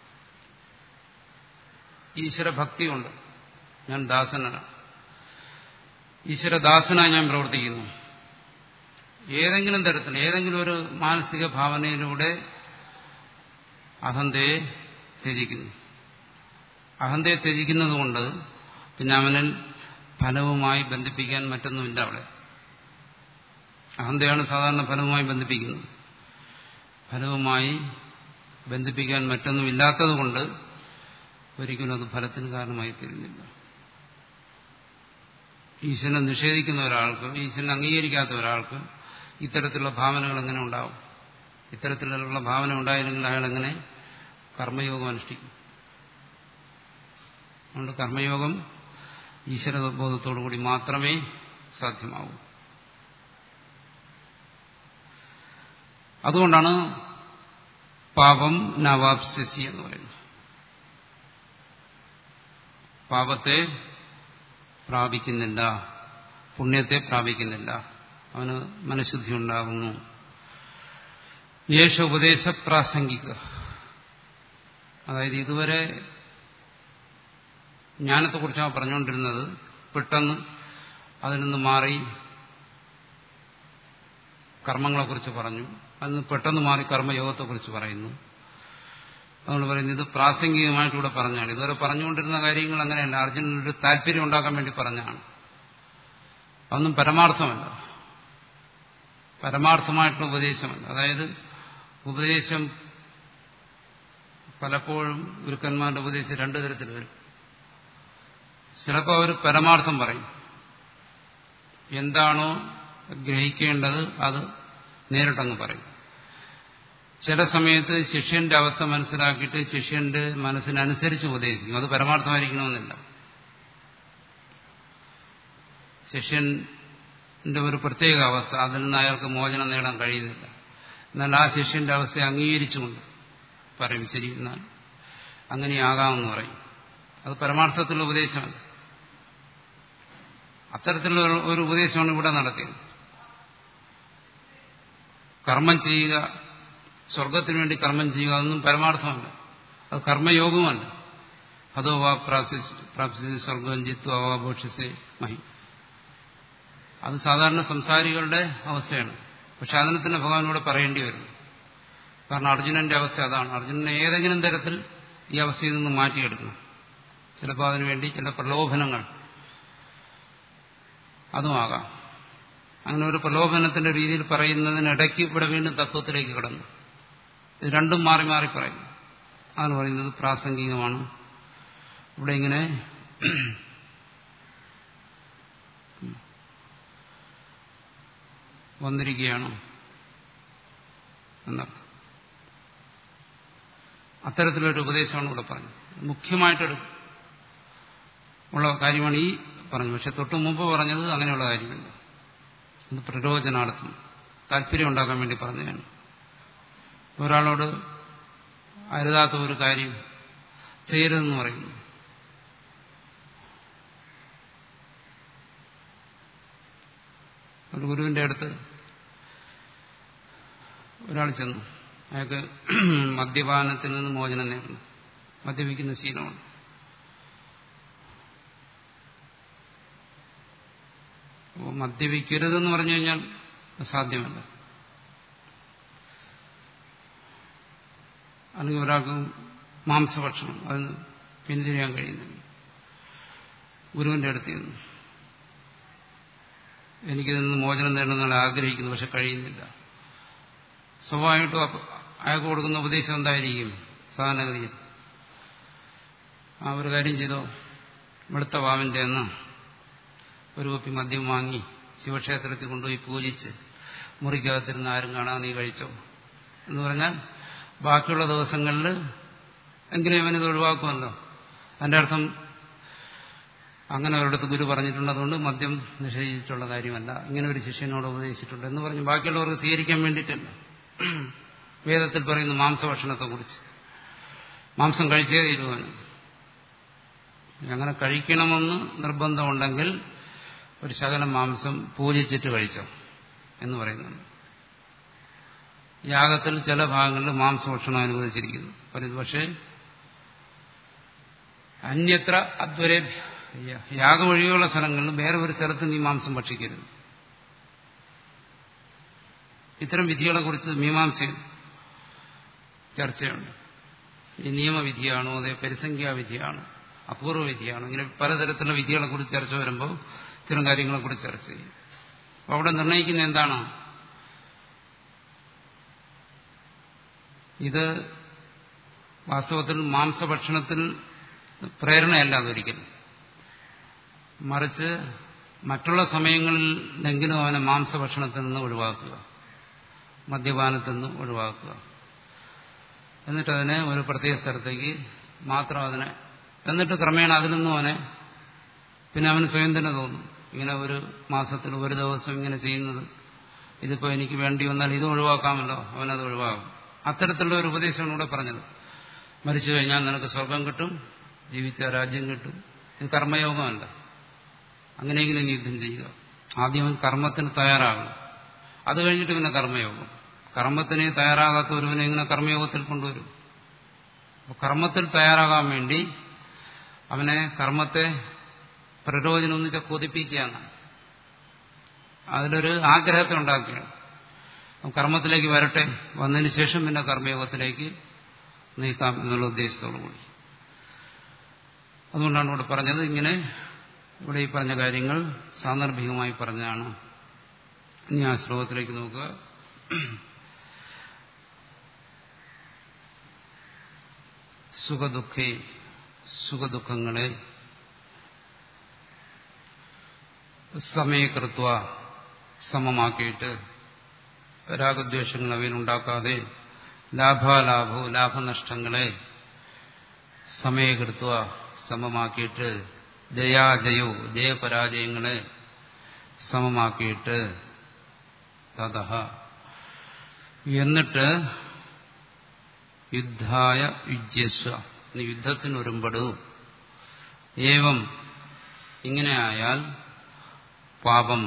Speaker 1: ഈശ്വരഭക്തിയുണ്ട് ഞാൻ ദാസനാണ് ഈശ്വരദാസനായി ഞാൻ പ്രവർത്തിക്കുന്നു ഏതെങ്കിലും തരത്തിൽ ഏതെങ്കിലും ഒരു മാനസിക ഭാവനയിലൂടെ അഹന്തയെ ത്യജിക്കുന്നു അഹന്തയെ ത്യജിക്കുന്നതുകൊണ്ട് പിന്നെ അവനിൽ ഫലവുമായി ബന്ധിപ്പിക്കാൻ മറ്റൊന്നുമില്ല അവിടെ അഹന്തയാണ് സാധാരണ ഫലവുമായി ബന്ധിപ്പിക്കുന്നത് ഫലവുമായി ബന്ധിപ്പിക്കാൻ മറ്റൊന്നുമില്ലാത്തതുകൊണ്ട് ഒരിക്കലും അത് ഫലത്തിന് കാരണമായി തീരുന്നില്ല ഈശ്വരനെ നിഷേധിക്കുന്ന ഒരാൾക്ക് ഈശ്വരനെ അംഗീകരിക്കാത്ത ഒരാൾക്ക് ഇത്തരത്തിലുള്ള ഭാവനകൾ എങ്ങനെ ഉണ്ടാവും ഇത്തരത്തിലുള്ള ഭാവന ഉണ്ടായില്ലെങ്കിൽ അയാൾ എങ്ങനെ കർമ്മയോഗം അനുഷ്ഠിക്കും അതുകൊണ്ട് കർമ്മയോഗം ഈശ്വരബോധത്തോടു കൂടി മാത്രമേ സാധ്യമാവൂ അതുകൊണ്ടാണ് പാപം നവാപ്സ്യസി എന്ന് പറയുന്നത് പാപത്തെ പ്രാപിക്കുന്നില്ല പുണ്യത്തെ പ്രാപിക്കുന്നില്ല അവന് മനഃശുദ്ധി ഉണ്ടാകുന്നു യേശ ഉപദേശ പ്രാസംഗിക അതായത് ഇതുവരെ ജ്ഞാനത്തെക്കുറിച്ചാണ് പറഞ്ഞുകൊണ്ടിരുന്നത് പെട്ടെന്ന് അതിൽ നിന്ന് മാറി കർമ്മങ്ങളെക്കുറിച്ച് പറഞ്ഞു അതിന് പെട്ടെന്ന് മാറി കർമ്മയോഗത്തെക്കുറിച്ച് പറയുന്നു അതുകൊണ്ട് പറയുന്നത് ഇത് പ്രാസംഗികമായിട്ടിവിടെ പറഞ്ഞാണ് ഇതുവരെ പറഞ്ഞുകൊണ്ടിരുന്ന കാര്യങ്ങൾ അങ്ങനെയല്ല അർജുനനൊരു താല്പര്യം ഉണ്ടാക്കാൻ വേണ്ടി പറഞ്ഞാണ് അതൊന്നും പരമാർത്ഥമല്ല പരമാർത്ഥമായിട്ടുള്ള ഉപദേശമല്ല അതായത് ഉപദേശം പലപ്പോഴും ഗുരുക്കന്മാരുടെ ഉപദേശം രണ്ടു തരത്തിൽ വരും ചിലപ്പോൾ അവർ പരമാർത്ഥം പറയും എന്താണോ ഗ്രഹിക്കേണ്ടത് അത് നേരിട്ടങ്ങ് പറയും ചില സമയത്ത് ശിഷ്യന്റെ അവസ്ഥ മനസ്സിലാക്കിയിട്ട് ശിഷ്യന്റെ മനസ്സിനനുസരിച്ച് ഉപദേശിക്കും അത് പരമാർത്ഥമായിരിക്കണമെന്നില്ല ശിഷ്യന്റെ ഒരു പ്രത്യേക അവസ്ഥ അതിൽ നിന്ന് അയാൾക്ക് മോചനം നേടാൻ കഴിയുന്നില്ല എന്നാൽ ആ ശിഷ്യന്റെ അവസ്ഥയെ അംഗീകരിച്ചുകൊണ്ട് പറയും ശരി എന്നാൽ അങ്ങനെയാകാമെന്ന് പറയും അത് പരമാർത്ഥത്തിലുള്ള ഉപദേശമല്ല അത്തരത്തിലുള്ള ഒരു ഉപദേശമാണ് ഇവിടെ നടത്തിയത് കർമ്മം ചെയ്യുക സ്വർഗത്തിന് വേണ്ടി കർമ്മം ചെയ്യുക അതൊന്നും പരമാർത്ഥമല്ല അത് കർമ്മയോഗവുമല്ല അതോ വാ പ്രാപ്സിച്ച് സ്വർഗം ജിത്വ വാ ഭക്ഷ്യസേ മഹി അത് സാധാരണ സംസാരികളുടെ അവസ്ഥയാണ് പക്ഷെ അതിനെ തന്നെ ഭഗവാനോട് പറയേണ്ടി വരുന്നു കാരണം അർജുനന്റെ അവസ്ഥ അതാണ് അർജുനനെ ഏതെങ്കിലും തരത്തിൽ ഈ അവസ്ഥയിൽ നിന്ന് മാറ്റിയെടുക്കണം ചിലപ്പോൾ അതിനുവേണ്ടി ചില പ്രലോഭനങ്ങൾ അതുമാകാം അങ്ങനെ ഒരു പ്രലോഭനത്തിന്റെ രീതിയിൽ പറയുന്നതിനിടയ്ക്ക് ഇവിടെ വീണ്ടും തത്വത്തിലേക്ക് കിടന്നു ഇത് രണ്ടും മാറി മാറി പറയുന്നു അതാണ് പറയുന്നത് പ്രാസംഗികമാണ് ഇവിടെ ഇങ്ങനെ വന്നിരിക്കുകയാണ് എന്നർത്ഥം അത്തരത്തിലൊരു ഉപദേശമാണ് ഇവിടെ പറഞ്ഞത് മുഖ്യമായിട്ടെടു ഉള്ള കാര്യമാണ് ഈ പറഞ്ഞു പക്ഷെ തൊട്ടു മുമ്പ് പറഞ്ഞത് അങ്ങനെയുള്ള കാര്യമില്ല ഇത് പ്രരോചനാർത്ഥം താല്പര്യം ഉണ്ടാക്കാൻ വേണ്ടി പറഞ്ഞതാണ് ഒരാളോട് അരുതാത്ത ഒരു കാര്യം ചെയ്യരുതെന്ന് പറയുന്നു ഒരു ഗുരുവിന്റെ അടുത്ത് ഒരാൾ ചെന്നു അയാൾക്ക് മദ്യപാനത്തിൽ നിന്ന് മോചനം നേടണം മദ്യപിക്കുന്ന ശീലമാണ് അപ്പോൾ മദ്യപിക്കരുതെന്ന് പറഞ്ഞു കഴിഞ്ഞാൽ സാധ്യമല്ല അല്ലെങ്കിൽ ഒരാൾക്ക് മാംസഭക്ഷണം അതിന് പിന്തിരിയാൻ കഴിയുന്നില്ല ഗുരുവിന്റെ അടുത്ത് ചെന്നു എനിക്കിതിൽ നിന്ന് മോചനം നേടണമെന്നുള്ള ആഗ്രഹിക്കുന്നു പക്ഷെ കഴിയുന്നില്ല സ്വാഭാവികമായിട്ടും അയാൾക്ക് കൊടുക്കുന്ന ഉപദേശം എന്തായിരിക്കും സാധാരണഗതിയിൽ ആ ഒരു കാര്യം ചെയ്തോ വെളുത്ത വാവിന്റെ എന്ന് ഒരു കുപ്പി മദ്യം വാങ്ങി ശിവക്ഷേത്രത്തിൽ കൊണ്ടുപോയി പൂജിച്ച് മുറിക്കകത്തിരുന്ന് ആരും കാണാൻ നീ കഴിച്ചോ എന്ന് പറഞ്ഞാൽ ബാക്കിയുള്ള ദിവസങ്ങളിൽ എങ്കിലും ഇവനിത് ഒഴിവാക്കുമല്ലോ അതിന്റെ അർത്ഥം അങ്ങനെ ഒരിടത്ത് ഗുരു പറഞ്ഞിട്ടുണ്ട് അതുകൊണ്ട് മദ്യം നിഷേധിച്ചിട്ടുള്ള കാര്യമല്ല ഇങ്ങനെ ഒരു ശിഷ്യനോട് ഉപദേശിച്ചിട്ടുണ്ട് എന്ന് പറഞ്ഞ് ബാക്കിയുള്ളവർക്ക് സ്വീകരിക്കാൻ വേണ്ടിയിട്ടല്ല വേദത്തിൽ പറയുന്നു മാംസഭക്ഷണത്തെക്കുറിച്ച് മാംസം കഴിച്ചേ തീരുവാനും അങ്ങനെ കഴിക്കണമെന്ന് നിർബന്ധമുണ്ടെങ്കിൽ ഒരു ശകലം മാംസം പൂജിച്ചിട്ട് കഴിച്ചോ എന്ന് പറയുന്നുണ്ട് യാഗത്തിൽ ചില ഭാഗങ്ങളിൽ മാംസഭക്ഷണം അനുവദിച്ചിരിക്കുന്നു പറയുന്നു പക്ഷേ അന്യത്ര അദ്വരെ യാഗം ഒഴികെയുള്ള സ്ഥലങ്ങളിൽ വേറെ ഒരു സ്ഥലത്ത് നീ മാംസം ഭക്ഷിക്കരുത് ഇത്തരം വിധികളെ കുറിച്ച് മീമാംസയിൽ ചർച്ചയുണ്ട് ഈ നിയമവിധിയാണോ അതേ പരിസംഖ്യാവിധിയാണോ അപൂർവ വിധിയാണോ ഇങ്ങനെ പലതരത്തിലുള്ള വിധികളെ കുറിച്ച് ചർച്ച വരുമ്പോൾ ഇത്തരം കാര്യങ്ങളെ കുറിച്ച് ചർച്ച ചെയ്യും അപ്പോൾ അവിടെ നിർണ്ണയിക്കുന്ന എന്താണ് ഇത് വാസ്തവത്തിൽ മാംസഭക്ഷണത്തിൽ പ്രേരണയല്ല അതൊരിക്കലും മറിച്ച് മറ്റുള്ള സമയങ്ങളിലെങ്കിലും അവനെ മാംസഭക്ഷണത്തിൽ നിന്ന് ഒഴിവാക്കുക മദ്യപാനത്തിൽ നിന്ന് ഒഴിവാക്കുക എന്നിട്ട് അതിനെ ഒരു പ്രത്യേക സ്ഥലത്തേക്ക് മാത്രം അതിനെ എന്നിട്ട് ക്രമേണ അതിൽ നിന്നും അവനെ പിന്നെ അവന് സ്വയം തന്നെ തോന്നും ഇങ്ങനെ ഒരു മാസത്തിൽ ഒരു ദിവസം ഇങ്ങനെ ചെയ്യുന്നത് ഇതിപ്പോ എനിക്ക് വേണ്ടി വന്നാൽ ഇത് ഒഴിവാക്കാമല്ലോ അവനത് ഒഴിവാകും അത്തരത്തിലുള്ള ഒരു ഉപദേശമാണ് ഇവിടെ പറഞ്ഞത് മരിച്ചു കഴിഞ്ഞാൽ നിനക്ക് സ്വർഗം കിട്ടും ജീവിച്ച രാജ്യം കിട്ടും ഇത് കർമ്മയോഗമല്ല അങ്ങനെയെങ്കിലും നീ യുദ്ധം ചെയ്യുക ആദ്യം അവൻ കർമ്മത്തിന് തയ്യാറാകണം അത് കഴിഞ്ഞിട്ട് പിന്നെ കർമ്മയോഗം കർമ്മത്തിന് തയ്യാറാകാത്ത ഒരുവനെ ഇങ്ങനെ കർമ്മയോഗത്തിൽ കൊണ്ടുവരും അപ്പോൾ കർമ്മത്തിൽ തയ്യാറാകാൻ വേണ്ടി അവനെ കർമ്മത്തെ പ്രരോചനം എന്ന് കൊതിപ്പിക്കുകയാണ് അതിലൊരു ആഗ്രഹത്തെ ഉണ്ടാക്കുകയാണ് കർമ്മത്തിലേക്ക് വരട്ടെ വന്നതിന് ശേഷം പിന്നെ കർമ്മയോഗത്തിലേക്ക് നീക്കാം എന്നുള്ള ഉദ്ദേശത്തോടു കൂടി അതുകൊണ്ടാണ് ഇവിടെ പറഞ്ഞത് ഇങ്ങനെ ഇവിടെ ഈ പറഞ്ഞ കാര്യങ്ങൾ സാന്ദർഭികമായി പറഞ്ഞാണ് ഇനി ആ ശ്ലോകത്തിലേക്ക് നോക്കുക സുഖദുഃഖേ സുഖദുഃഖങ്ങളെ സമയകൃത്വ സമമാക്കിയിട്ട് രാഗദ്വേഷങ്ങൾ അവയിലുണ്ടാക്കാതെ ലാഭാലാഭോ ലാഭനഷ്ടങ്ങളെ സമയകൃത്വ സമമാക്കിയിട്ട് ജയാജയോ ജയപരാജയങ്ങളെ സമമാക്കിയിട്ട് തഥ എന്നിട്ട് യുദ്ധായ യുജ്യസ്വ നീ യുദ്ധത്തിന് ഒരുമ്പെടൂ ഏവം ഇങ്ങനെ ആയാൽ പാപം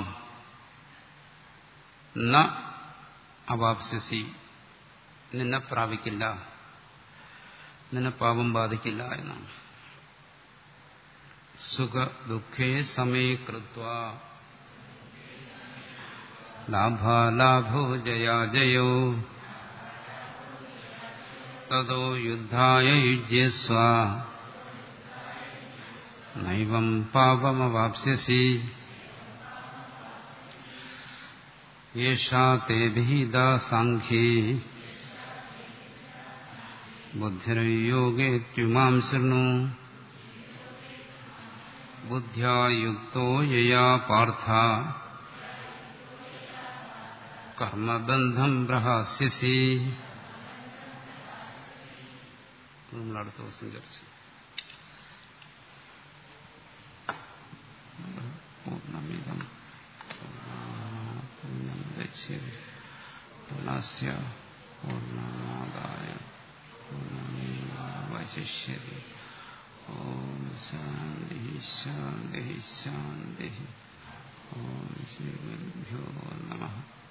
Speaker 1: ന അവാപ്സ്യസി നിന്നെ പ്രാപിക്കില്ല നിന്നെ പാപം ബാധിക്കില്ല എന്നാണ് സുഖ ദുഃഖേ സമീകൃത്വ ലാഭാലാഭോ ജയാജയോ തതോ യുദ്ധായ യുജ്യസ്വ നൈവം പാപമവാപ്സ്യസി യേഷാ തേ വിഹിത സാഖ്യേ ബുദ്ധിർയോഗേത്യുമാം ശൃണു ബുദ്ധ്യായുക്തോ യയാ പാർത്ഥ കർമ്മബന്ധം പ്രഹാസ്യസി നമ്മൾ അടുത്ത ദിവസം ചർച്ച പൂർണ്ണമിതം പൂർണ്ണം ഗച്ഛതി പൂർണ്ണസ്യ പൂർണ്ണമാദായ പൂർണ്ണമേവാവശിഷ്യതി ഓം ശാന്തി ശാന്തി ശാന്തി ഓം ശ്രീ ഗുരുഭ്യോ നമഃ